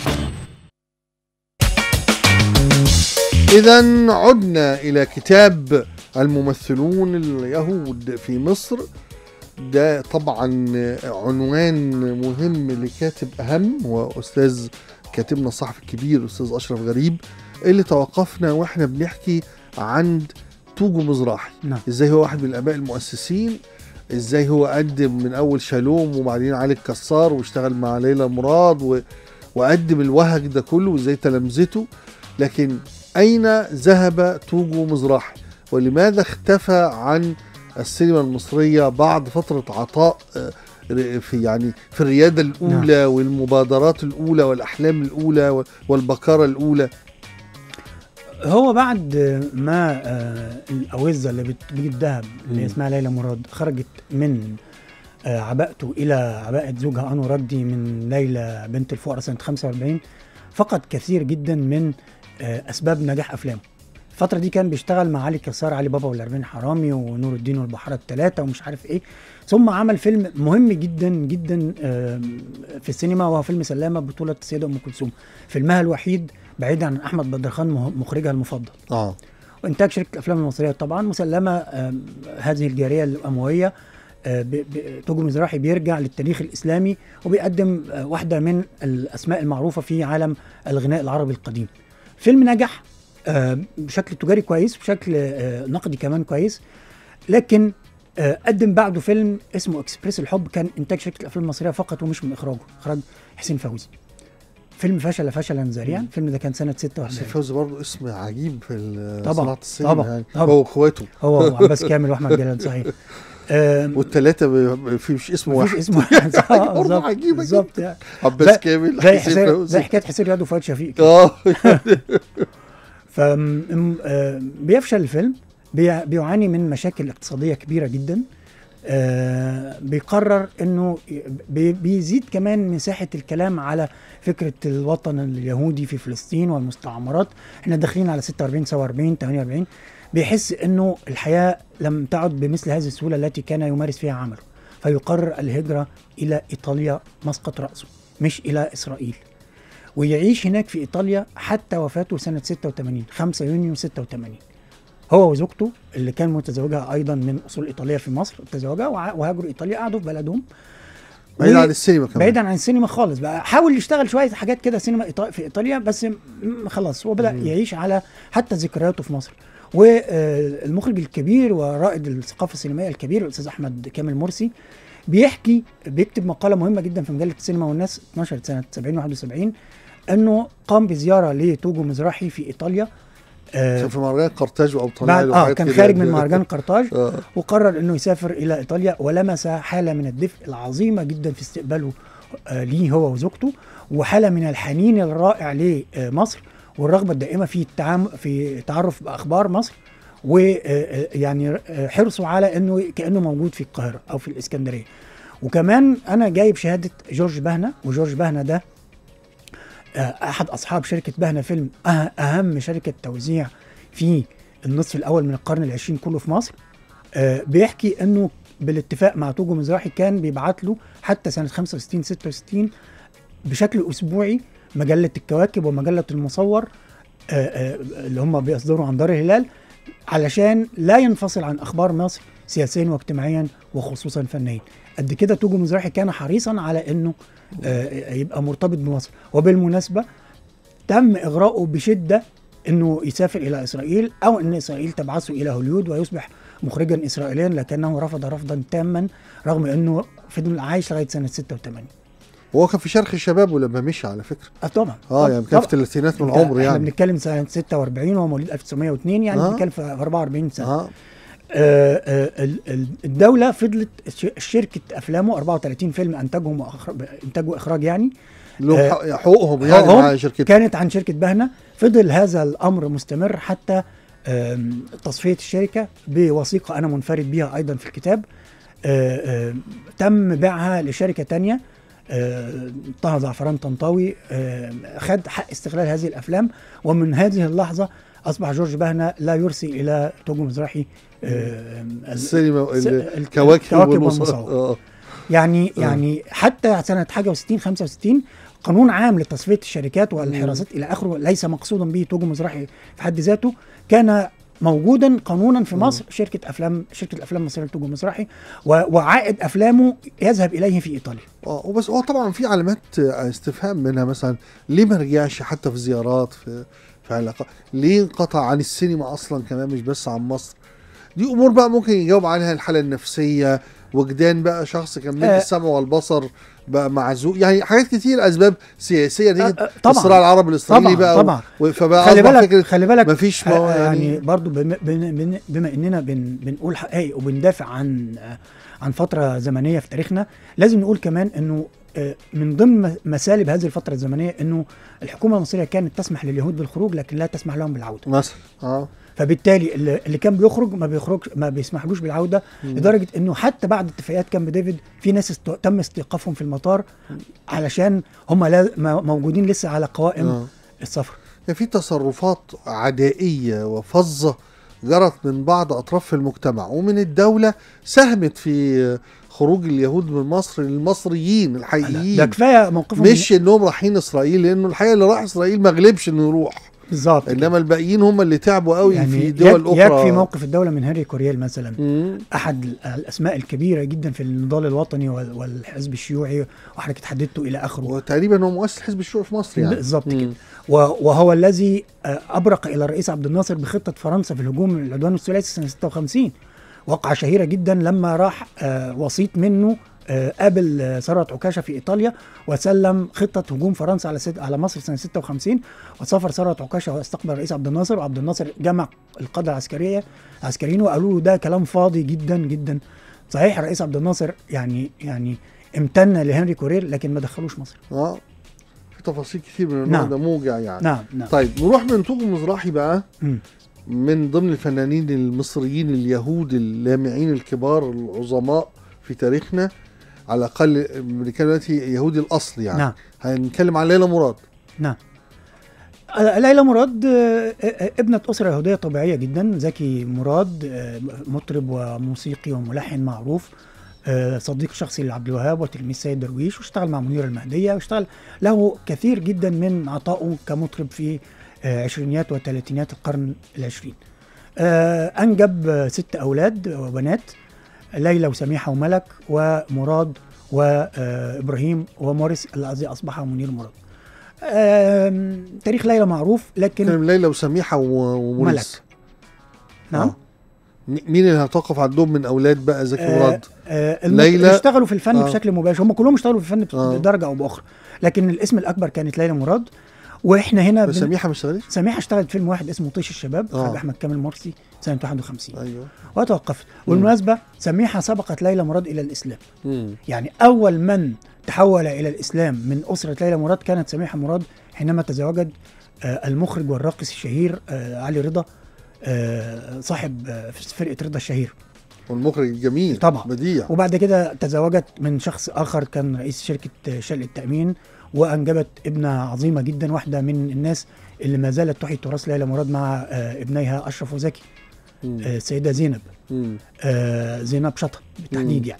إذا عدنا إلى كتاب الممثلون اليهود في مصر ده طبعا عنوان مهم لكاتب أهم هو أستاذ كاتبنا الصحفي الكبير أستاذ أشرف غريب اللي توقفنا وإحنا بنحكي عند توجو مزراحي نعم ازاي هو واحد من الاباء المؤسسين ازاي هو قدم من اول شالوم وبعدين علي الكسار واشتغل مع ليلى مراد و... وقدم الوهج ده كله وازاي تلامذته لكن اين ذهب توجو مزراحي ولماذا اختفى عن السينما المصريه بعد فتره عطاء آه، في يعني في الرياده الاولى نعم. والمبادرات الاولى والاحلام الاولى وال- والبكاره الاولى هو بعد ما آه، الاوزه اللي بتجيب الذهب اللي مم. اسمها ليلى مراد خرجت من آه، عباءته الى عباءه زوجها انور رجدي من ليلى بنت الفقراء سنه 45 فقد كثير جدا من آه، اسباب نجاح افلامه الفترة دي كان بيشتغل مع علي كسار علي بابا والأربعين حرامي ونور الدين والبحارة الثلاثة ومش عارف ايه ثم عمل فيلم مهم جدا جدا آم، في السينما وهو فيلم سلامة بطولة السيدة أم كلثوم فيلمها الوحيد بعيدا عن أحمد بدرخان مه- مخرجها المفضل اه وانتاج شركه الافلام المصريه طبعا مسلمه آم، هذه الجاريه الامويه آه، ب- ب- توجو مزراحي بيرجع للتاريخ الاسلامي وبيقدم آه، واحده من الاسماء المعروفه في عالم الغناء العربي القديم. فيلم نجح آه، بشكل تجاري كويس بشكل آه، نقدي كمان كويس لكن آه، قدم بعده فيلم اسمه اكسبريس الحب كان انتاج شركه الافلام المصريه فقط ومش من اخراجه اخراج حسين فوزي. فيلم فشل فشلا ذريعا الفيلم ده كان سنه حسين 46 فوزي برضه اسم عجيب في ال- طبعاً، صناعه السينما طبعاً، يعني طبعاً. هو واخواته هو عباس كامل واحمد جلال صحيح آم، والثلاثه ب- في مش اسم مفيش واحد اسمه واحد صح، برضه بالظبط عجيبة بالظبط يعني عباس زي- كامل زي حسين حسين فوزي. زي حكايه حسين رياض وفؤاد شفيق كده. اه ف م- آه، بيفشل الفيلم بي- بيعاني من مشاكل اقتصاديه كبيره جدا آه، بيقرر انه ي- بي- بيزيد كمان مساحه الكلام على فكره الوطن اليهودي في فلسطين والمستعمرات احنا داخلين على 46 47 48 بيحس انه الحياه لم تعد بمثل هذه السهوله التي كان يمارس فيها عمله فيقرر الهجره الى ايطاليا مسقط راسه مش الى اسرائيل ويعيش هناك في ايطاليا حتى وفاته سنه 86 5 يونيو 86 هو وزوجته اللي كان متزوجها ايضا من اصول ايطاليه في مصر تزوجها وع- وهاجروا ايطاليا قعدوا في بلدهم بعيد و- عن السينما كمان بعيدا عن السينما خالص بقى حاول يشتغل شويه حاجات كده سينما إيطا- في ايطاليا بس م- خلاص هو بدا مم. يعيش على حتى ذكرياته في مصر والمخرج الكبير ورائد الثقافه السينمائيه الكبير الاستاذ احمد كامل مرسي بيحكي بيكتب مقاله مهمه جدا في مجله السينما والناس 12 سنه 70 71 انه قام بزياره لتوجو مزراحي في ايطاليا آه كان في مهرجان قرطاج او بعد طلال اه كان خارج من مهرجان قرطاج اه وقرر انه يسافر الى ايطاليا ولمس حاله من الدفء العظيمه جدا في استقباله آه، ليه هو وزوجته وحاله من الحنين الرائع لمصر والرغبه الدائمه في التعام في التعرف باخبار مصر ويعني حرصه على انه كانه موجود في القاهره او في الاسكندريه وكمان انا جايب شهاده جورج بهنا وجورج بهنا ده آه، احد اصحاب شركه بهنا فيلم أه- اهم شركه توزيع في النصف الاول من القرن العشرين كله في مصر آه، بيحكي انه بالاتفاق مع توجو مزراحي كان بيبعت له حتى سنه 65 66 بشكل اسبوعي مجله الكواكب ومجله المصور آه، آه، اللي هم بيصدروا عن دار الهلال علشان لا ينفصل عن اخبار مصر سياسيا واجتماعيا وخصوصا فنيا قد كده توجو مزراحي كان حريصا على انه آه، يبقى مرتبط بمصر وبالمناسبه تم اغراؤه بشده انه يسافر الى اسرائيل او ان اسرائيل تبعثه الى هوليود ويصبح مخرجا اسرائيليا لكنه رفض رفضا تاما رغم انه فضل عايش لغايه سنه 86 وهو كان في شرخ شبابه لما مشي على فكره آه طبعا اه يعني كان في الثلاثينات من أنت- العمر احنا يعني بنتكلم سنه 46 وهو مواليد 1902 يعني آه. بنتكلم في 44 سنه اه آه، آه، ال- ال- الدوله فضلت ش- شركه افلامه 34 فيلم انتجهم وأخر- انتاج واخراج يعني لهم آه، حق- حقوقهم يعني حقوقهم مع شركتهم كانت عن شركه بهنا فضل هذا الامر مستمر حتى آم، تصفيه الشركه بوثيقه انا منفرد بها ايضا في الكتاب آه، آم، تم بيعها لشركه تانية آه، طه زعفران طنطاوي آم، خد حق استغلال هذه الافلام ومن هذه اللحظه اصبح جورج بهنا لا يرسل الى توجو مزرعي آم، ال- السينما س- ال- الكواكب الكواكب والمصور. والمصور آه. يعني آه. يعني حتى سنه حاجه و60 65 قانون عام لتصفيه الشركات والحراسات الى اخره ليس مقصودا به توجو مزرعي في حد ذاته كان موجودا قانونا في مصر شركه افلام شركه الافلام المصريه لتوجو مزرعي و- وعائد افلامه يذهب اليه في ايطاليا اه وبس هو طبعا في علامات استفهام منها مثلا ليه ما رجعش حتى في زيارات في في علاقات ليه انقطع عن السينما اصلا كمان مش بس عن مصر دي امور بقى ممكن يجاوب عليها الحاله النفسيه وجدان بقى شخص كان من آه. السمع والبصر بقى معزوق يعني حاجات كتير اسباب سياسيه دي آه، آه، طبعاً. الصراع العربي الاسرائيلي طبعاً، بقى طبعاً. و- فبقى خلي أصبح بالك فكره خلي بالك مفيش آه، مو- يعني يعني برضو بما, بما, بما اننا بن بنقول حقائق وبندافع عن آه، عن فتره زمنيه في تاريخنا لازم نقول كمان انه آه، من ضمن م- مسالب هذه الفتره الزمنيه انه الحكومه المصريه كانت تسمح لليهود بالخروج لكن لا تسمح لهم بالعوده مثلا اه فبالتالي اللي اللي كان بيخرج ما بيخرجش ما بيسمحلوش بالعوده لدرجه انه حتى بعد اتفاقيات كامب ديفيد في ناس است... تم استيقافهم في المطار علشان هم لا م- موجودين لسه على قوائم آه. السفر يعني في تصرفات عدائية وفظة جرت من بعض أطراف في المجتمع ومن الدولة ساهمت في خروج اليهود من مصر للمصريين ده الحقيقيين كفايه موقفهم مش انهم رايحين اسرائيل لانه الحقيقه اللي راح اسرائيل ما غلبش انه يروح بالظبط كده. انما الباقيين هم اللي تعبوا قوي يعني في دول يك- اخرى يكفي موقف الدوله من هنري كوريال مثلا مم. احد ال- الاسماء الكبيره جدا في النضال الوطني وال- والحزب الشيوعي وحركه حددته الى اخره وتقريبا هو مؤسس حزب الشيوعي في مصر يعني بالظبط مم. كده و- وهو الذي آه، ابرق الى الرئيس عبد الناصر بخطه فرنسا في الهجوم العدوان الثلاثي سنه 56 وقعه شهيره جدا لما راح آه، وسيط منه آه، قابل آه، ثروت عكاشه في ايطاليا وسلم خطه هجوم فرنسا على ست على مصر سنه 56 وسافر ثروت عكاشه واستقبل الرئيس عبد الناصر وعبد الناصر جمع القاده العسكريه العسكريين وقالوا له ده كلام فاضي جدا جدا صحيح الرئيس عبد الناصر يعني يعني امتن لهنري كورير لكن ما دخلوش مصر اه في تفاصيل كتير من النوع نعم. ده موجع يعني نعم نعم طيب نروح من طوق مزراحي بقى مم. من ضمن الفنانين المصريين اليهود اللامعين الكبار العظماء في تاريخنا على الاقل بنتكلم دلوقتي يهودي الاصل يعني نعم. هنتكلم عن ليلى مراد نعم آه، ليلى مراد آه، آه، ابنة أسرة يهودية طبيعية جدا زكي مراد آه، مطرب وموسيقي وملحن معروف آه، صديق شخصي لعبد الوهاب وتلميذ سيد درويش واشتغل مع منير المهدية واشتغل له كثير جدا من عطائه كمطرب في آه، عشرينيات وثلاثينات القرن العشرين آه، أنجب آه، ست أولاد وبنات ليلى وسميحة وملك ومراد وإبراهيم وموريس الذي أصبح منير مراد آم، تاريخ ليلى معروف لكن كلام ليلى وسميحه و- وموريس نعم آه. م- مين اللي هتوقف عندهم من اولاد بقى زكي آه، مراد آه الم- ليلى- اللي اشتغلوا في الفن آه. بشكل مباشر هم كلهم اشتغلوا في الفن آه. بدرجه او باخرى لكن الاسم الاكبر كانت ليلى مراد واحنا هنا بس بن... سميحه ما اشتغلتش سميحه اشتغلت فيلم واحد اسمه طيش الشباب آه. اخراج احمد كامل مرسي سنه 51 ايوه وتوقفت والمناسبه سميحه سبقت ليلى مراد الى الاسلام مم. يعني اول من تحول الى الاسلام من اسره ليلى مراد كانت سميحه مراد حينما تزوجت آه، المخرج والراقص الشهير آه، علي رضا آه، صاحب آه، فرقه رضا الشهير والمخرج الجميل طبعا. بديع وبعد كده تزوجت من شخص اخر كان رئيس شركه شلق التامين وانجبت ابنه عظيمه جدا واحده من الناس اللي ما زالت تحيي تراث ليلى مراد مع آه، ابنيها اشرف وزكي مم. آه، السيده زينب مم. آه، زينب شطه بالتحديد مم. يعني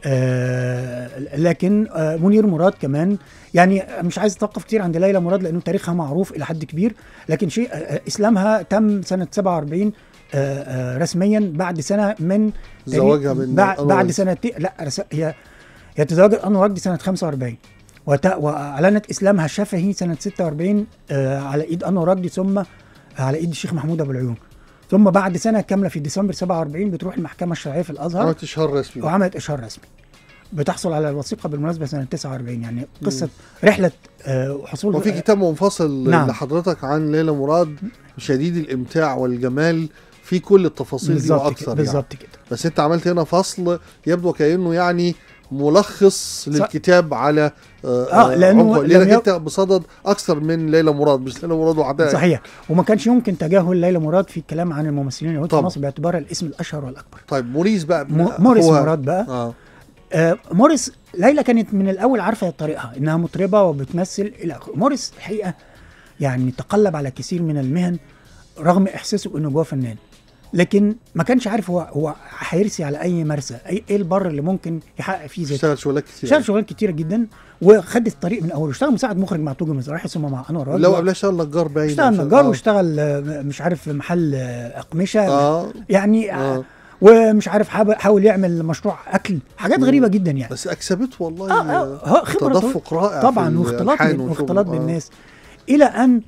آه، لكن آه، منير مراد كمان يعني مش عايز اتوقف كتير عند ليلى مراد لانه تاريخها معروف الى حد كبير لكن شيء آه، آه، اسلامها تم سنه 47 آه، آه، رسميا بعد سنه من تاريخ- زواجها من بعد, أنور بعد وجدي. سنتين لا رس- هي هي تزوجت انور وجدي سنه 45 وت... واعلنت اسلامها الشفهي سنه 46 آه، على ايد انور وجدي ثم على ايد الشيخ محمود ابو العيون ثم بعد سنه كامله في ديسمبر 47 بتروح المحكمه الشرعيه في الازهر عملت اشهار رسمي وعملت اشهار رسمي بتحصل على الوثيقه بالمناسبه سنه 49 يعني قصه رحله آه، حصول وفي كتاب منفصل نعم. لحضرتك عن ليلى مراد شديد الامتاع والجمال في كل التفاصيل دي بالظبط واكثر كده يعني. بالظبط كده بس انت عملت هنا فصل يبدو كانه يعني ملخص للكتاب على آه، لأنه عمقه. لم لانك يب- انت بصدد اكثر من ليلى مراد مش ليلى مراد وحدها صحيح وما كانش يمكن تجاهل ليلى مراد في الكلام عن الممثلين اليهود في طبعا. مصر باعتبارها الاسم الاشهر والاكبر طيب موريس بقى مو- موريس هو- مراد بقى اه آه موريس ليلى كانت من الاول عارفه طريقها انها مطربه وبتمثل الى اخره موريس الحقيقه يعني تقلب على كثير من المهن رغم احساسه انه جوه فنان لكن ما كانش عارف هو هو هيرسي على اي مرسى اي ايه البر اللي ممكن يحقق فيه ذاته اشتغل شغلات كتير اشتغل شغلات كتيره جدا وخد الطريق من اوله اشتغل مساعد مخرج مع توجو مزراحي ثم مع انور راجل لو قبلها اشتغل نجار باين اشتغل عشان- نجار آه. واشتغل آه، مش عارف في محل آه، اقمشه اه يعني آه. اه ومش عارف حاب- حاول يعمل مشروع اكل حاجات مم. غريبه جدا يعني بس اكسبته والله اه اه هو خبره طويلة. تدفق رائع طبعا في واختلاط الألحان بال- والشغل. واختلاط آه. بالناس الى ان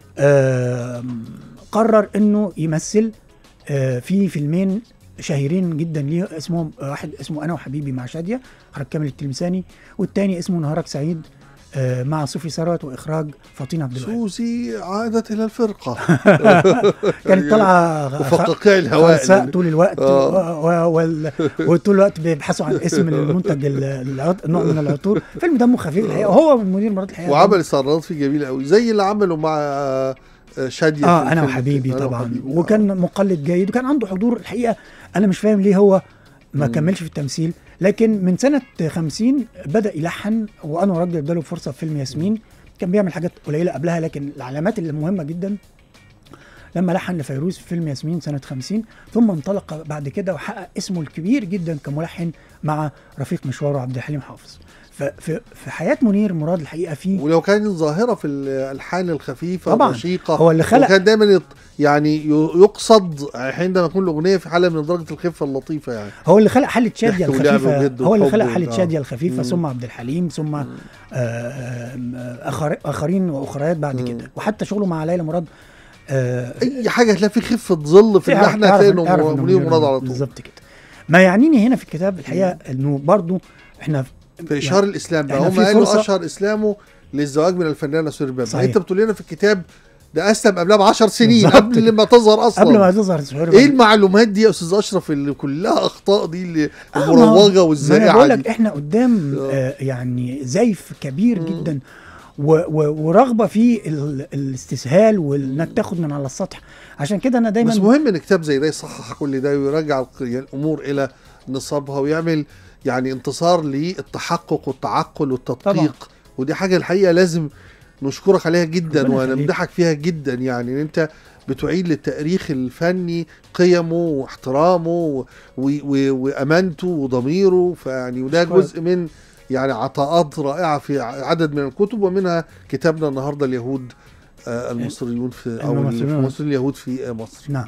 آم، قرر انه يمثل آه، في فيلمين شهيرين جدا ليه اسمهم واحد اسمه انا وحبيبي مع شاديه اخراج كامل التلمساني والتاني اسمه نهارك سعيد آه، مع صوفي ثروت واخراج فاطين عبد الوهاب سوزي عادت الى الفرقه كانت طالعه وفقاقيع الهواء خنساء طول الوقت آه. و- و- وال- وطول الوقت بيبحثوا عن اسم للمنتج ال- العط- نوع من العطور فيلم دمه خفيف الحقيقه وهو من مدير مرات الحقيقه وعمل استعراضات فيه جميله قوي زي اللي عمله مع آه، آه، شاديه في اه انا الفيلم. وحبيبي أنا طبعا وحبيبي. وكان مقلد جيد وكان عنده حضور الحقيقه انا مش فاهم ليه هو ما مم. كملش في التمثيل لكن من سنه 50 بدا يلحن وانا راجل اداله فرصه في فيلم ياسمين كان بيعمل حاجات قليله قبلها لكن العلامات اللي مهمه جدا لما لحن لفيروز في فيلم ياسمين سنة 50 ثم انطلق بعد كده وحقق اسمه الكبير جدا كملحن مع رفيق مشواره عبد الحليم حافظ ففي في حياة منير مراد الحقيقة فيه ولو كان ظاهره في الالحان الخفيفه طبعاً. الرشيقه هو اللي خلق وكان دايما يط- يعني ي- يقصد عندما تكون الاغنيه في حاله من درجه الخفه اللطيفه يعني هو اللي خلق حالة شادية ضحك ولعب الخفيفة وجد هو اللي وحب خلق و- حالة آه. شادية الخفيفة مم. ثم عبد الحليم ثم آه، آه، آخر آخرين وأخريات بعد مم. كده وحتى شغله مع ليلى مراد آه، اي حاجه هتلاقي في خفه ظل في تعرف- اللحن تعرف- هتلاقي انه تعرف مر- إنه منير منير مراد على طول بالظبط كده ما يعنيني هنا في الكتاب الحقيقة انه برضو احنا في اشهار الاسلام بقى إحنا هم في قالوا فرصة- اشهر اسلامه للزواج من الفنانه سوري بابا صحيح. انت بتقول لنا في الكتاب ده اسلم قبلها ب 10 سنين بالظبط قبل كده. ما تظهر اصلا قبل ما تظهر سهير ايه المعلومات دي يا استاذ اشرف اللي كلها اخطاء دي اللي آه، ما هو- المروجه ما انا والزائعه بقول دي لك احنا قدام آه. آه يعني زيف كبير مم. جدا و و ورغبه في ال الاستسهال وانك تاخد من على السطح عشان كده انا دايما بس مهم ان كتاب زي ده يصحح كل ده ويرجع الق- الامور الى نصابها ويعمل يعني انتصار للتحقق والتعقل والتدقيق طبعا. ودي حاجه الحقيقه لازم نشكرك عليها جدا ربنا يخليك. ونمدحك فيها جدا يعني ان انت بتعيد للتاريخ الفني قيمه واحترامه و- و- وامانته وضميره فيعني وده أشكرك. جزء من يعني عطاءات رائعه في عدد من الكتب ومنها كتابنا النهارده اليهود آه، المصريون في او الممثلون. المصريين اليهود في آه، مصر نعم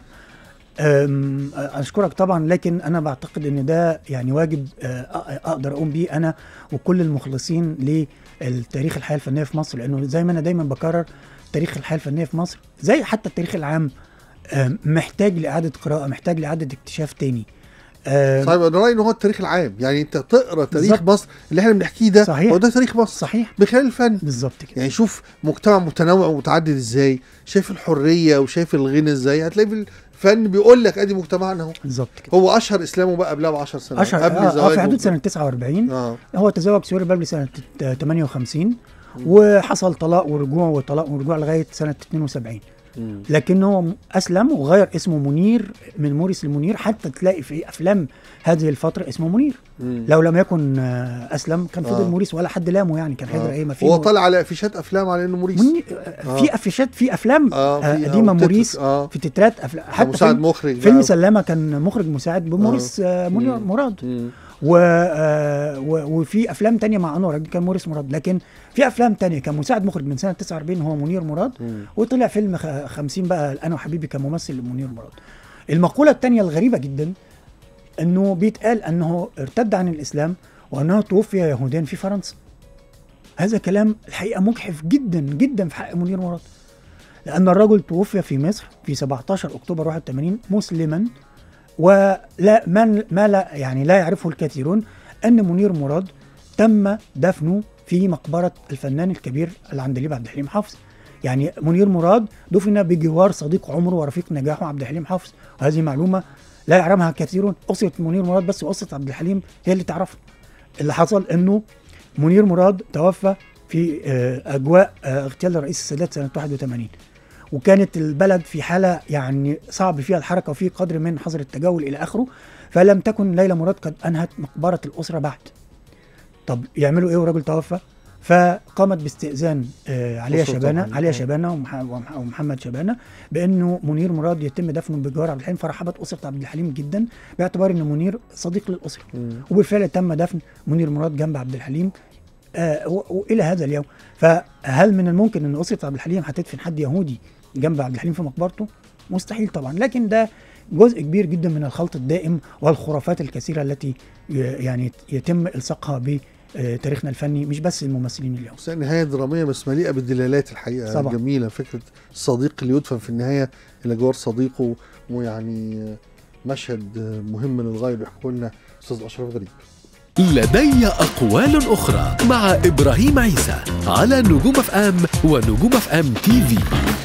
أم، اشكرك طبعا لكن انا بعتقد ان ده يعني واجب أه، أ- اقدر اقوم بيه انا وكل المخلصين للتاريخ الحياه الفنيه في مصر لانه زي ما انا دايما بكرر تاريخ الحياه الفنيه في مصر زي حتى التاريخ العام أم، محتاج لاعاده قراءه محتاج لاعاده اكتشاف تاني أم، طيب انا رايي ان هو التاريخ العام يعني انت تقرا تاريخ بالظبط. مصر اللي احنا بنحكيه ده صحيح. هو ده تاريخ مصر صحيح من خلال الفن بالظبط كده يعني شوف مجتمع متنوع ومتعدد ازاي شايف الحريه وشايف الغنى ازاي هتلاقي في الفن بيقول لك ادي مجتمعنا اهو بالظبط كده هو اشهر اسلامه بقى قبلها ب 10 سنوات اشهر قبل آه آه زواجه في حدود سنه 49 اه هو تزوج سوري بابلي سنه 58 وحصل طلاق ورجوع وطلاق ورجوع لغايه سنه 72 مم. لكنه اسلم وغير اسمه منير من موريس المنير حتى تلاقي في افلام هذه الفتره اسمه منير مم. لو لم يكن آه، اسلم كان فضل آه. موريس ولا حد لامه يعني كان هيجرى آه. ايه ما في هو مو- طالع على افيشات افلام على انه موريس مني- آه. في افيشات في افلام اه آه، في- قديمه آه، موريس اه في تترات افلام حتى مساعد فيلم, مخرج فيلم بقى. سلامه كان مخرج مساعد بموريس آه منير مم. مراد مم. و... آه، و... وفي افلام تانية مع انور كان موريس مراد لكن في افلام تانية كان مساعد مخرج من سنه 49 هو منير مراد مم. وطلع فيلم خ- 50 بقى انا وحبيبي كممثل لمنير مراد المقوله التانية الغريبه جدا انه بيتقال انه ارتد عن الاسلام وانه توفي يهوديا في فرنسا هذا كلام الحقيقه مجحف جدا جدا في حق منير مراد لان الرجل توفي في مصر في 17 اكتوبر 81 مسلما ولا من ما لا يعني لا يعرفه الكثيرون ان منير مراد تم دفنه في مقبره الفنان الكبير العندليب عبد الحليم حافظ يعني منير مراد دفن بجوار صديق عمره ورفيق نجاحه عبد الحليم حافظ وهذه معلومه لا يعلمها كثيرون اسره منير مراد بس واسره عبد الحليم هي اللي تعرفها اللي حصل انه منير مراد توفى في آه، اجواء آه، اغتيال الرئيس السادات سنه 81 وكانت البلد في حاله يعني صعب فيها الحركه وفي قدر من حظر التجول الى اخره فلم تكن ليلى مراد قد انهت مقبره الاسره بعد طب يعملوا ايه والراجل توفى فقامت باستئذان آه عليا أسرة شبانه طبعاً. عليا آه. شبانه ومح- ومح- ومحمد شبانه بانه منير مراد يتم دفنه بجوار عبد الحليم فرحبت اسره عبد الحليم جدا باعتبار ان منير صديق للاسره مم. وبالفعل تم دفن منير مراد جنب عبد الحليم آه و- والى هذا اليوم فهل من الممكن ان اسره عبد الحليم هتدفن حد يهودي جنب عبد الحليم في مقبرته مستحيل طبعا لكن ده جزء كبير جدا من الخلط الدائم والخرافات الكثيره التي ي- يعني يتم الصاقها بتاريخنا الفني مش بس الممثلين اليوم بس نهاية درامية بس مليئة بالدلالات الحقيقة طبعا. جميلة فكرة الصديق اللي يدفن في النهاية إلى جوار صديقه ويعني مشهد مهم للغاية بيحكوا لنا أستاذ أشرف غريب لدي أقوال أخرى مع إبراهيم عيسى على نجوم اف ام ونجوم اف ام تي في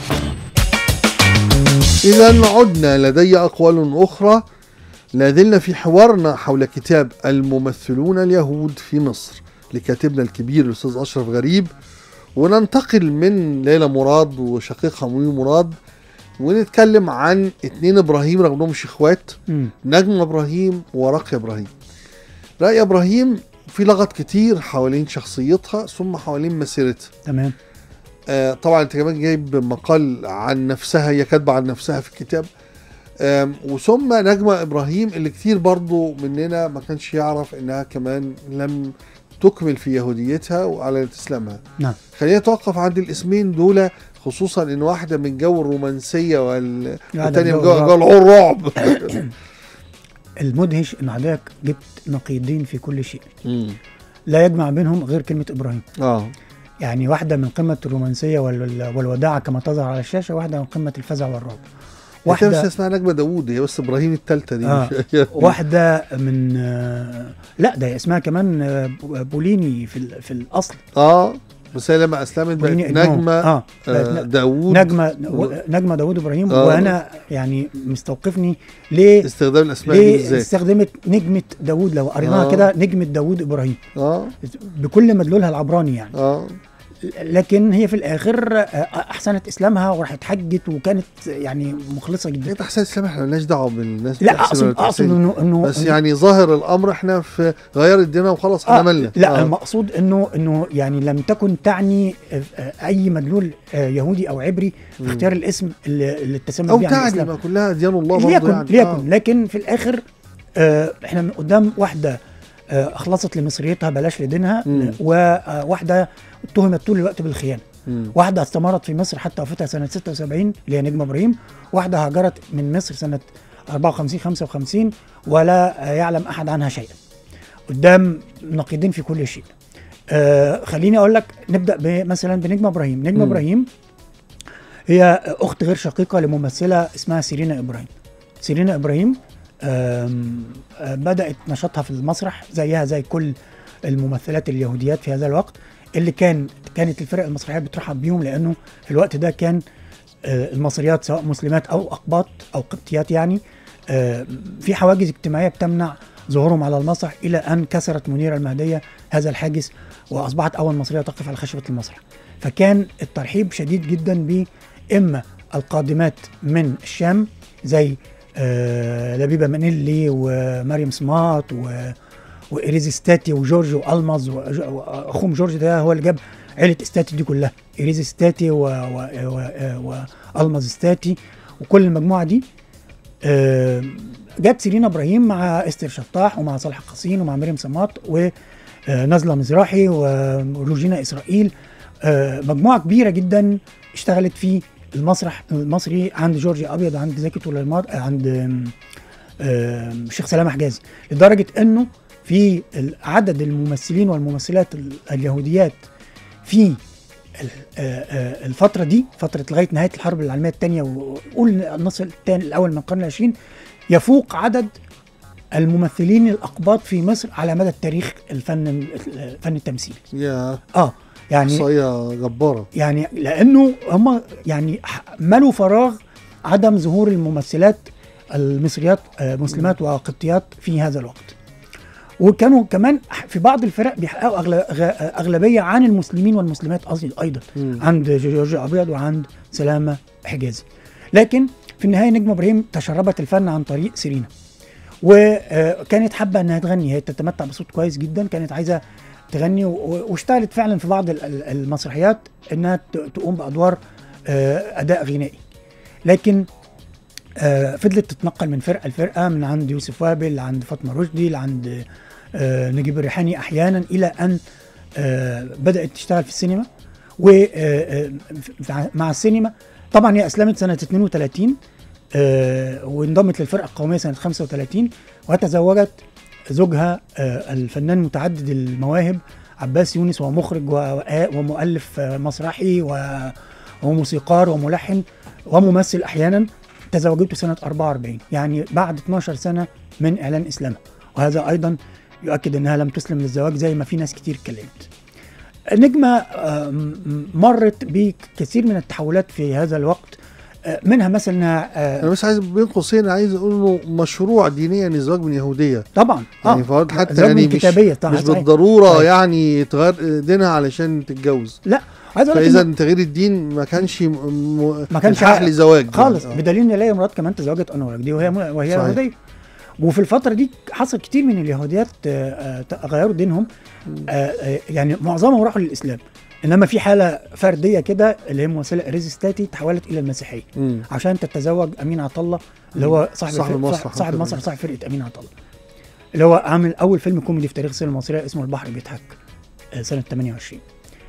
إذا عدنا لدي أقوال أخرى لا زلنا في حوارنا حول كتاب الممثلون اليهود في مصر لكاتبنا الكبير الأستاذ أشرف غريب وننتقل من ليلى مراد وشقيقها منير مراد ونتكلم عن اتنين إبراهيم رغم إنهم مش إخوات مم. نجم إبراهيم ورقي إبراهيم رقي إبراهيم في لغط كتير حوالين شخصيتها ثم حوالين مسيرتها تمام آه، طبعا انت كمان جايب مقال عن نفسها هي كاتبه عن نفسها في الكتاب آم، وثم نجمة إبراهيم اللي كتير برضو مننا ما كانش يعرف إنها كمان لم تكمل في يهوديتها وعلى إسلامها نعم خلينا نتوقف عند الاسمين دول خصوصا إن واحدة من جو الرومانسية وال... لا، والتانية ده من جو جو, جو العور رعب المدهش ان حضرتك جبت نقيضين في كل شيء مم. لا يجمع بينهم غير كلمه ابراهيم اه يعني واحده من قمه الرومانسيه وال- والوداعه كما تظهر على الشاشه واحده من قمه الفزع والرعب واحدة واحده اسمها نجمة داوود هي بس إبراهيم التالتة دي آه. مش واحده من آه، لا ده اسمها كمان آه، بوليني في ال- في الاصل اه بس هي لما أسلمت بقت بوليني إدمون. نجمة اه بقت آه ن- داوود نجمه نجمه داوود ابراهيم آه. وانا يعني مستوقفني ليه استخدام الأسماء دي ليه بالذات استخدمت نجمه داوود لو قريناها آه. كده نجمه داوود ابراهيم اه بكل مدلولها العبراني يعني اه لكن هي في الاخر آه، احسنت اسلامها وراحت حجت وكانت يعني مخلصه جدا انت احسن اسلام احنا مالناش دعوه بالناس لا بتحسن ولا اقصد اقصد تحسن. انه انه بس يعني ظاهر الامر احنا في غير الدين وخلاص احنا آه مالنا لا آه. المقصود انه انه يعني لم تكن تعني آه، آه، اي مدلول آه، يهودي او عبري في مم. اختيار الاسم اللي, اللي اتسمت او بيه عن تعني الاسلام ما كلها اديان الله برضه ليكن يعني ليكن آه. لكن في الاخر آه احنا من قدام واحده آه اخلصت لمصريتها بلاش لدينها مم. وواحده اتهمت طول الوقت بالخيانه مم. واحده استمرت في مصر حتى وفتها سنه 76 اللي هي نجمه ابراهيم واحده هاجرت من مصر سنه 54 55 ولا آه، يعلم احد عنها شيئا قدام نقيضين في كل شيء آه خليني اقول لك نبدا ب- مثلا بنجمه ابراهيم نجمه مم. ابراهيم هي اخت غير شقيقه لممثله اسمها سيرينا ابراهيم سيرينا ابراهيم آم، آه، بدات نشاطها في المسرح زيها زي كل الممثلات اليهوديات في هذا الوقت اللي كان كانت الفرق المسرحيه بترحب بيهم لانه في الوقت ده كان آه، المصريات سواء مسلمات او اقباط او قبطيات يعني آه، في حواجز اجتماعيه بتمنع ظهورهم على المسرح الى ان كسرت منيره المهديه هذا الحاجز واصبحت اول مصريه تقف على خشبه المسرح فكان الترحيب شديد جدا ب اما القادمات من الشام زي آه لبيبه مانيلي ومريم سمات و وإيريزي ستاتي وجورج والماز وج- واخوهم جورج ده هو اللي جاب عيله ستاتي دي كلها إيريزي ستاتي و... و... و... والماز ستاتي وكل المجموعه دي آه، جت سيرينا ابراهيم مع استر شطاح ومع صالح قصين ومع مريم سماط ونازله مزراحي وروجينا اسرائيل آه، مجموعه كبيره جدا اشتغلت في المسرح المصري عند جورجي ابيض وعند زكي طوليمات آه، عند آم، آم، الشيخ سلامه حجازي لدرجه انه في ال- عدد الممثلين والممثلات ال- اليهوديات في ال- آه، آه، الفتره دي فتره لغايه نهايه الحرب العالميه الثانيه وقول النصف الثاني الاول من القرن العشرين يفوق عدد الممثلين الاقباط في مصر على مدى التاريخ الفن الفن التمثيلي يا اه يعني احصائيه جباره يعني لانه هم يعني ح- ملوا فراغ عدم ظهور الممثلات المصريات آه، مسلمات وقبطيات في هذا الوقت وكانوا كمان في بعض الفرق بيحققوا أغل- غ- اغلبيه عن المسلمين والمسلمات قصدي ايضا مم. عند جورج ابيض وعند سلامه حجازي لكن في النهايه نجمه ابراهيم تشربت الفن عن طريق سيرينا وكانت حابه انها تغني هي تتمتع بصوت كويس جدا كانت عايزه تغني و- واشتغلت فعلا في بعض ال- ال- المسرحيات انها ت- تقوم بادوار آه، اداء غنائي لكن آه، فضلت تتنقل من فرقه لفرقه من عند يوسف وابل لعند فاطمه رشدي لعند آه، نجيب الريحاني احيانا الى ان آه، بدات تشتغل في السينما ومع السينما طبعا هي اسلمت سنه 32 آه، وانضمت للفرقه القوميه سنه 35 وتزوجت زوجها آه، الفنان متعدد المواهب عباس يونس وهو مخرج و- ومؤلف آه، مسرحي و- وموسيقار وملحن وممثل احيانا تزوجته سنه 44 يعني بعد 12 سنه من اعلان اسلامها وهذا ايضا يؤكد انها لم تسلم للزواج زي ما في ناس كتير اتكلمت نجمة آه، م- مرت بكثير من التحولات في هذا الوقت آه، منها مثلا إنها، آه، انا بس عايز بين قوسين عايز اقول انه مشروع دينيا الزواج من يهوديه طبعا يعني فواد حتى زواج يعني من مش, كتابية طبعا مش صحيح. بالضروره صحيح. يعني تغير دينها علشان تتجوز لا عايز اقول لك فاذا إنه تغيير الدين ما كانش م... م... ما كانش ملحق لزواج خالص يعني. آه. بدليل ان ليلى مراد كمان تزوجت انور دي وهي وهي صحيح. يهوديه وفي الفتره دي حصل كتير من اليهوديات آه، آه، غيروا دينهم آه، آه، يعني معظمهم راحوا للاسلام انما في حاله فرديه كده اللي هي ممثله ريزيستاتي تحولت الى المسيحيه مم. عشان تتزوج امين عطله اللي هو صاحب صاحب الفرق- المسرح صاحب وكده. مسرح صاحب فرقه امين عطله اللي هو عامل اول فيلم كوميدي في تاريخ السينما المصريه اسمه البحر بيضحك آه، سنه 28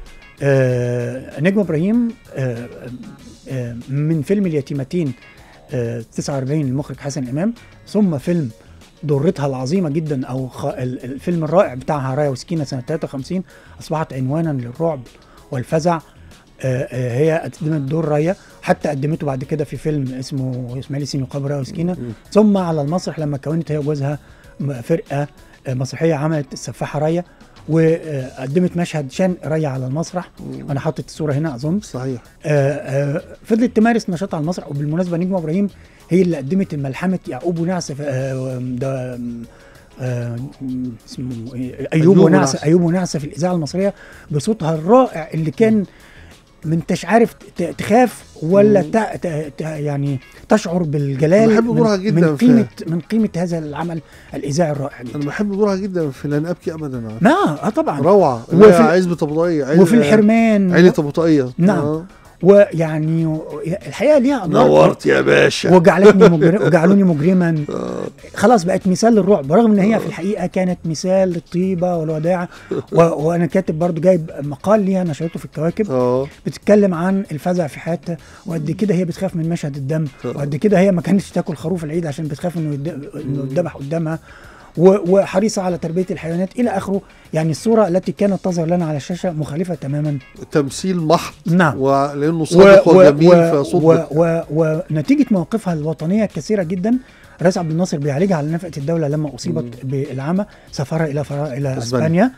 آه نجم ابراهيم آه آه من فيلم اليتيمتين آه 49 للمخرج حسن امام ثم فيلم ضرتها العظيمه جدا او خ... ال- الفيلم الرائع بتاعها رايه وسكينه سنه 53 اصبحت عنوانا للرعب والفزع آه، آه، هي قدمت دور رايه حتى قدمته بعد كده في فيلم اسمه اسماعيل ياسين يقابل رايه وسكينه ثم على المسرح لما كونت هي وجوزها م- فرقه آه، مسرحيه عملت السفاحه رايه وقدمت مشهد شان رايه على المسرح وانا حاطط الصوره هنا اظن صحيح آه، آه، فضلت تمارس نشاطها على المسرح وبالمناسبه نجمه ابراهيم هي اللي قدمت ملحمه يعقوب ونعسه في- آه، ده آه، اسمه إيه؟ ايوب أيوب ونعسه ونعسة. ايوب ونعسه في الاذاعه المصريه بصوتها الرائع اللي كان ما انتش عارف ت- تخاف ولا ت... ت... ت... يعني تشعر بالجلال أنا بحب دورها من, جدا من في- قيمه من قيمه هذا العمل الاذاعي الرائع جدا انا بحب دورها جدا في لن ابكي ابدا على فكرة. ما اه طبعا روعه وفي ال- عزبة ابو طاقية عز- وفي الحرمان عيلة ابو طاقية نعم. آه. ويعني و- الحقيقه ليها أدوار نورت يا باشا وجعلتني مجر... وجعلوني مجرما خلاص بقت مثال للرعب رغم ان هي في الحقيقه كانت مثال للطيبه والوداعه و... وانا كاتب برضو جايب مقال ليها نشرته في الكواكب اه بتتكلم عن الفزع في حياتها وقد كده هي بتخاف من مشهد الدم وقد كده هي ما كانتش تاكل خروف العيد عشان بتخاف انه يد... انه يتذبح قدامها و... وحريصه على تربيه الحيوانات الى اخره يعني الصوره التي كانت تظهر لنا على الشاشه مخالفه تماما تمثيل محض نعم. ولانه صادق وجميل فصدق و و ونتيجه مواقفها الوطنيه كثيره جدا رئيس عبد الناصر بيعالجها على نفقه الدوله لما اصيبت بالعمى سافرها الى فرا... الى إسبانيا. اسبانيا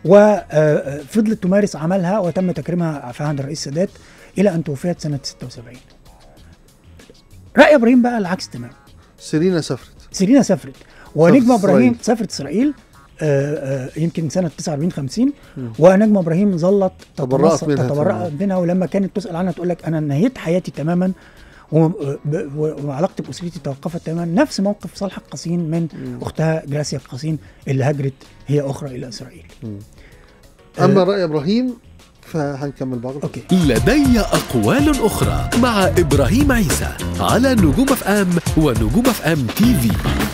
وفضلت تمارس عملها وتم تكريمها في عهد الرئيس السادات الى ان توفيت سنه 76 رأي ابراهيم بقى العكس تماما سيرينا سافرت سيرينا سافرت ونجمه سافرت ابراهيم إسرائيل. سافرت اسرائيل آه، آه، يمكن سنه 49 50 ونجمه ابراهيم ظلت تبرأت تتبرأ منها تتبرأ تماماً. منها ولما كانت تسال عنها تقول لك انا نهيت حياتي تماما و- ب- و- وعلاقتي باسرتي توقفت تماما نفس موقف صالحه القصين من اختها جراسيا القصين اللي هاجرت هي اخرى الى اسرائيل اما راي ابراهيم فهنكمل بعض اوكي لدي أقوال أخرى مع إبراهيم عيسى على نجوم اف ام ونجوم اف ام تي في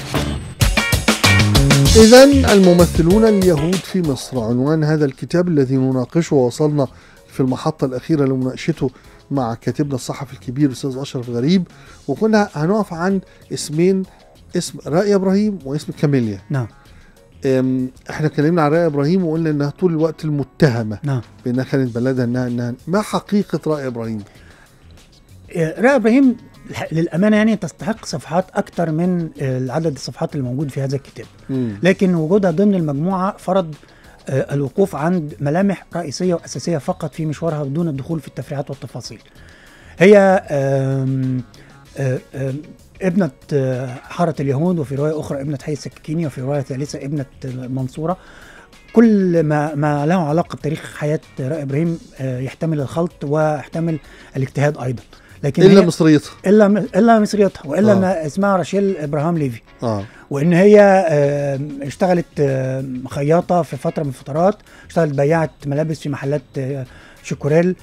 إذا الممثلون اليهود في مصر عنوان هذا الكتاب الذي نناقشه ووصلنا في المحطة الأخيرة لمناقشته مع كاتبنا الصحفي الكبير الأستاذ أشرف غريب وكنا هنقف عند اسمين اسم رائي إبراهيم واسم كاميليا نعم أم، احنا اتكلمنا عن رائي إبراهيم وقلنا إنها طول الوقت المتهمة نعم بأنها كانت بلدها إنها إنها ما حقيقة رائي إبراهيم؟ آه، رأي ابراهيم الح- للامانه يعني تستحق صفحات اكتر من آه، عدد الصفحات اللي موجود في هذا الكتاب مم. لكن وجودها ضمن المجموعه فرض آه، الوقوف عند ملامح رئيسيه واساسيه فقط في مشوارها دون الدخول في التفريعات والتفاصيل. هي آم، آه، آم، ابنة آه، حارة اليهود وفي رواية أخرى ابنة حي السكاكيني وفي رواية ثالثة ابنة المنصورة كل ما ما له علاقة بتاريخ حياة رائع إبراهيم آه، يحتمل الخلط ويحتمل الاجتهاد أيضا لكن الا هي مصريتها إلا إلا مصريتها وإلا آه. إن اسمها راشيل إبراهام ليفي اه وان هي آم، اشتغلت آم، خياطه في فتره من الفترات اشتغلت بياعه ملابس في محلات آه، شوكوريل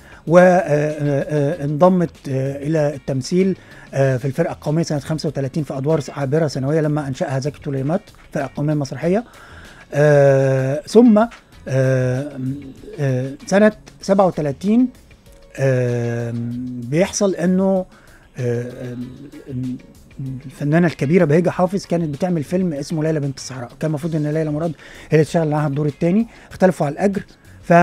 وانضمت الى التمثيل آه، في الفرقه القوميه سنه 35 في ادوار عابره سنويه لما انشاها زكي طليمات الفرقه القوميه المسرحيه آه، ثم آه، آه، سنه 37 آم، بيحصل انه آه، آم، الفنانه الكبيره بهيجه حافظ كانت بتعمل فيلم اسمه ليلى بنت الصحراء كان المفروض ان ليلى مراد هي اللي تشتغل معاها الدور الثاني اختلفوا على الاجر ف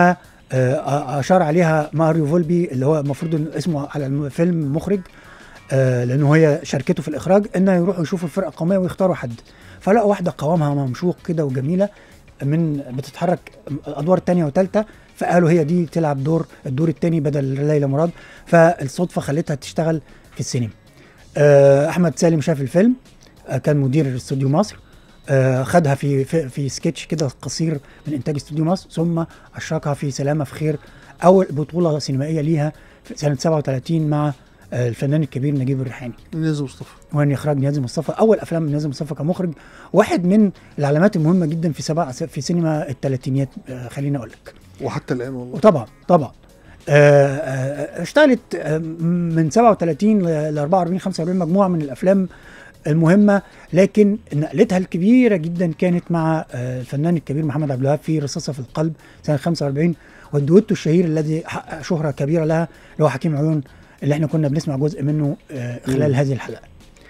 آه، اشار عليها ماريو فولبي اللي هو المفروض إن اسمه على الفيلم مخرج آه، لانه هي شاركته في الاخراج انه يروحوا يشوفوا الفرقه القوميه ويختاروا حد فلقوا واحده قوامها ممشوق كده وجميله من بتتحرك الادوار الثانيه والثالثه فقالوا هي دي تلعب دور الدور الثاني بدل ليلى مراد فالصدفه خلتها تشتغل في السينما آه، احمد سالم شاف الفيلم آه، كان مدير استوديو مصر آه، خدها في في, في سكتش كده قصير من انتاج استوديو مصر ثم اشركها في سلامه في خير اول بطوله سينمائيه ليها في سنه 37 مع آه، الفنان الكبير نجيب الريحاني نزل مصطفى وان اخراج نيازي مصطفى اول افلام نيازي مصطفى كمخرج واحد من العلامات المهمه جدا في سبع في سينما الثلاثينيات آه، خليني اقول لك وحتى الان والله وطبعا طبعا آه، آه، اشتغلت آه، من 37 ل 44 45 مجموعه من الافلام المهمه لكن نقلتها الكبيره جدا كانت مع آه، الفنان الكبير محمد عبد الوهاب في رصاصه في القلب سنه 45 والدويتو الشهير الذي حقق شهره كبيره لها اللي هو حكيم عيون اللي احنا كنا بنسمع جزء منه آه، خلال مم. هذه الحلقه.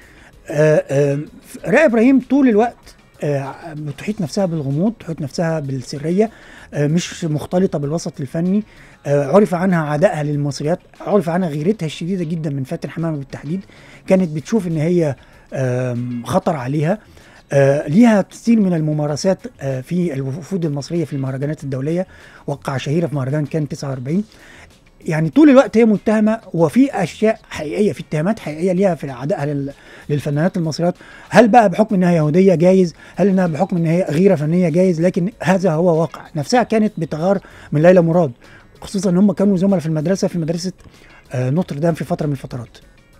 آه، آه، رائع ابراهيم طول الوقت آه، بتحيط نفسها بالغموض تحيط نفسها بالسريه آه، مش مختلطه بالوسط الفني آه، عرف عنها عدائها للمصريات عرف عنها غيرتها الشديده جدا من فاتن حمامه بالتحديد كانت بتشوف ان هي آم، خطر عليها آه، ليها كثير من الممارسات آه، في الوفود المصريه في المهرجانات الدوليه وقع شهيره في مهرجان كان 49 يعني طول الوقت هي متهمه وفي اشياء حقيقيه في اتهامات حقيقيه ليها في عدائها لل- للفنانات المصريات هل بقى بحكم انها يهوديه جايز هل انها بحكم ان هي غيره فنيه جايز لكن هذا هو واقع نفسها كانت بتغار من ليلى مراد خصوصا ان هم كانوا زملاء في المدرسه في مدرسه آه، نوتردام في فتره من الفترات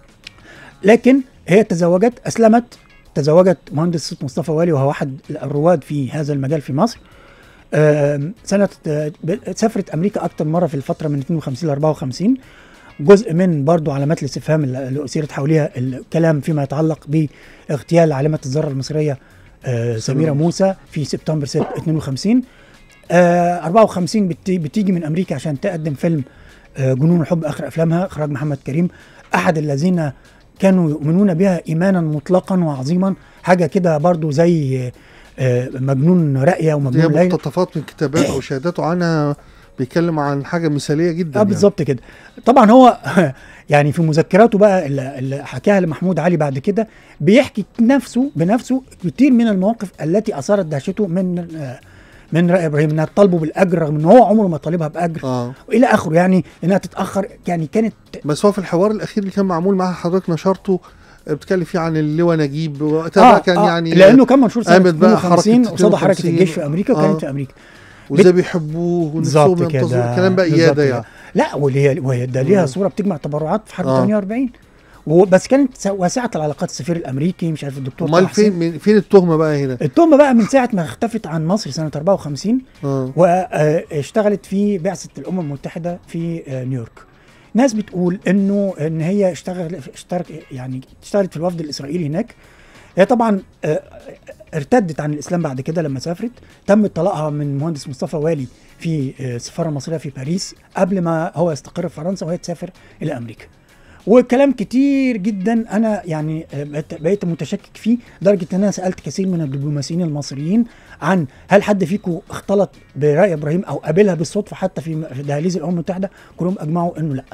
لكن هي تزوجت اسلمت تزوجت مهندس صوت مصطفى والي وهو احد الرواد في هذا المجال في مصر آم، سنة آه، ب- سافرت أمريكا أكتر مرة في الفترة من 52 ل 54 جزء من برضو علامات الاستفهام اللي اللي أثيرت حواليها الكلام فيما يتعلق باغتيال عالمة الذرة المصرية آه، سميرة موسى في سبتمبر 6 52 آه، 54 بت- بتيجي من أمريكا عشان تقدم فيلم آه، جنون الحب آخر أفلامها إخراج محمد كريم أحد الذين كانوا يؤمنون بها إيمانا مطلقا وعظيما حاجة كده برضو زي آه، مجنون رأية هي ومجنون ليلى مقتطفات من كتابات او شهاداته عنها بيتكلم عن حاجه مثاليه جدا اه بالظبط كده طبعا هو يعني في مذكراته بقى اللي اللي حكاها لمحمود علي بعد كده بيحكي نفسه بنفسه كتير من المواقف التي اثارت دهشته من آه، من رأي ابراهيم انها تطالبه بالاجر رغم ان هو عمره ما طالبها باجر يعني. اه والى اخره يعني انها تتاخر يعني كانت بس هو في الحوار الاخير اللي كان معمول معاه حضرتك نشرته بتتكلم فيه عن اللواء نجيب وقتها بقى كان يعني لانه كان منشور سنه قامت بقى حركة 52 قصاد حركه 52 الجيش في امريكا وكانت آه. في امريكا وازاي بيحبوه ونفسهم بالظبط ينتظروا كده كلام بقى بالظبط اياده كده. يعني لا واللي هي وهي ده ليها مم. صوره بتجمع تبرعات في حرب آه. 48 وبس كانت س- واسعه العلاقات السفير الامريكي مش عارف الدكتور طه امال حسين. فين من- فين التهمه بقى هنا التهمه بقى من ساعه ما اختفت عن مصر سنه 54 اه واشتغلت في بعثه الامم المتحده في آه، نيويورك ناس بتقول انه ان هي اشتغل اشترك يعني اشتغلت في الوفد الاسرائيلي هناك هي طبعا آه، ارتدت عن الاسلام بعد كده لما سافرت تم طلاقها من مهندس مصطفى والي في آه، السفاره المصريه في باريس قبل ما هو يستقر في فرنسا وهي تسافر الى امريكا وكلام كتير جدا انا يعني آه، بقيت- بقيت متشكك فيه لدرجه ان انا سالت كثير من الدبلوماسيين المصريين عن هل حد فيكم اختلط براي ابراهيم او قابلها بالصدفه حتى في في دهاليز الامم المتحده كلهم اجمعوا انه لا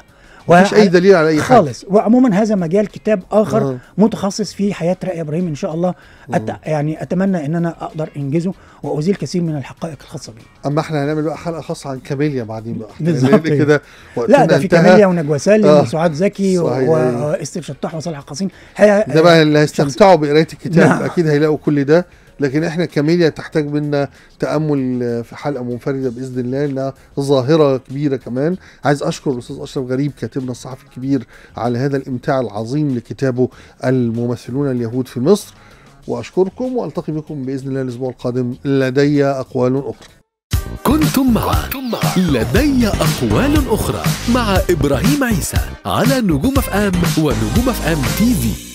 مفيش اي دليل على اي حاجه خالص وعموما هذا مجال كتاب اخر آه. متخصص في حياه رائع ابراهيم ان شاء الله أت... يعني اتمنى ان انا اقدر انجزه وازيل كثير من الحقائق الخاصه بيه اما احنا هنعمل بقى حلقه خاصه عن كاميليا بعدين بقى بالظبط لأن كده وقتنا لا ده في انتهى. كاميليا ونجوى سالم آه. وسعاد زكي و- صحيح. واستر شطاح وصالح قاسم هي ده بقى اللي هيستمتعوا بقرايه الكتاب نعم. اكيد هيلاقوا كل ده لكن احنا كاميليا تحتاج منا تامل في حلقه منفرده باذن الله لانها ظاهره كبيره كمان عايز اشكر الاستاذ اشرف غريب كاتبنا الصحفي الكبير على هذا الامتاع العظيم لكتابه الممثلون اليهود في مصر واشكركم والتقي بكم باذن الله الاسبوع القادم لدي اقوال اخرى كنتم مع لدي أقوال أخرى مع إبراهيم عيسى على نجوم اف ام ونجوم اف ام تي في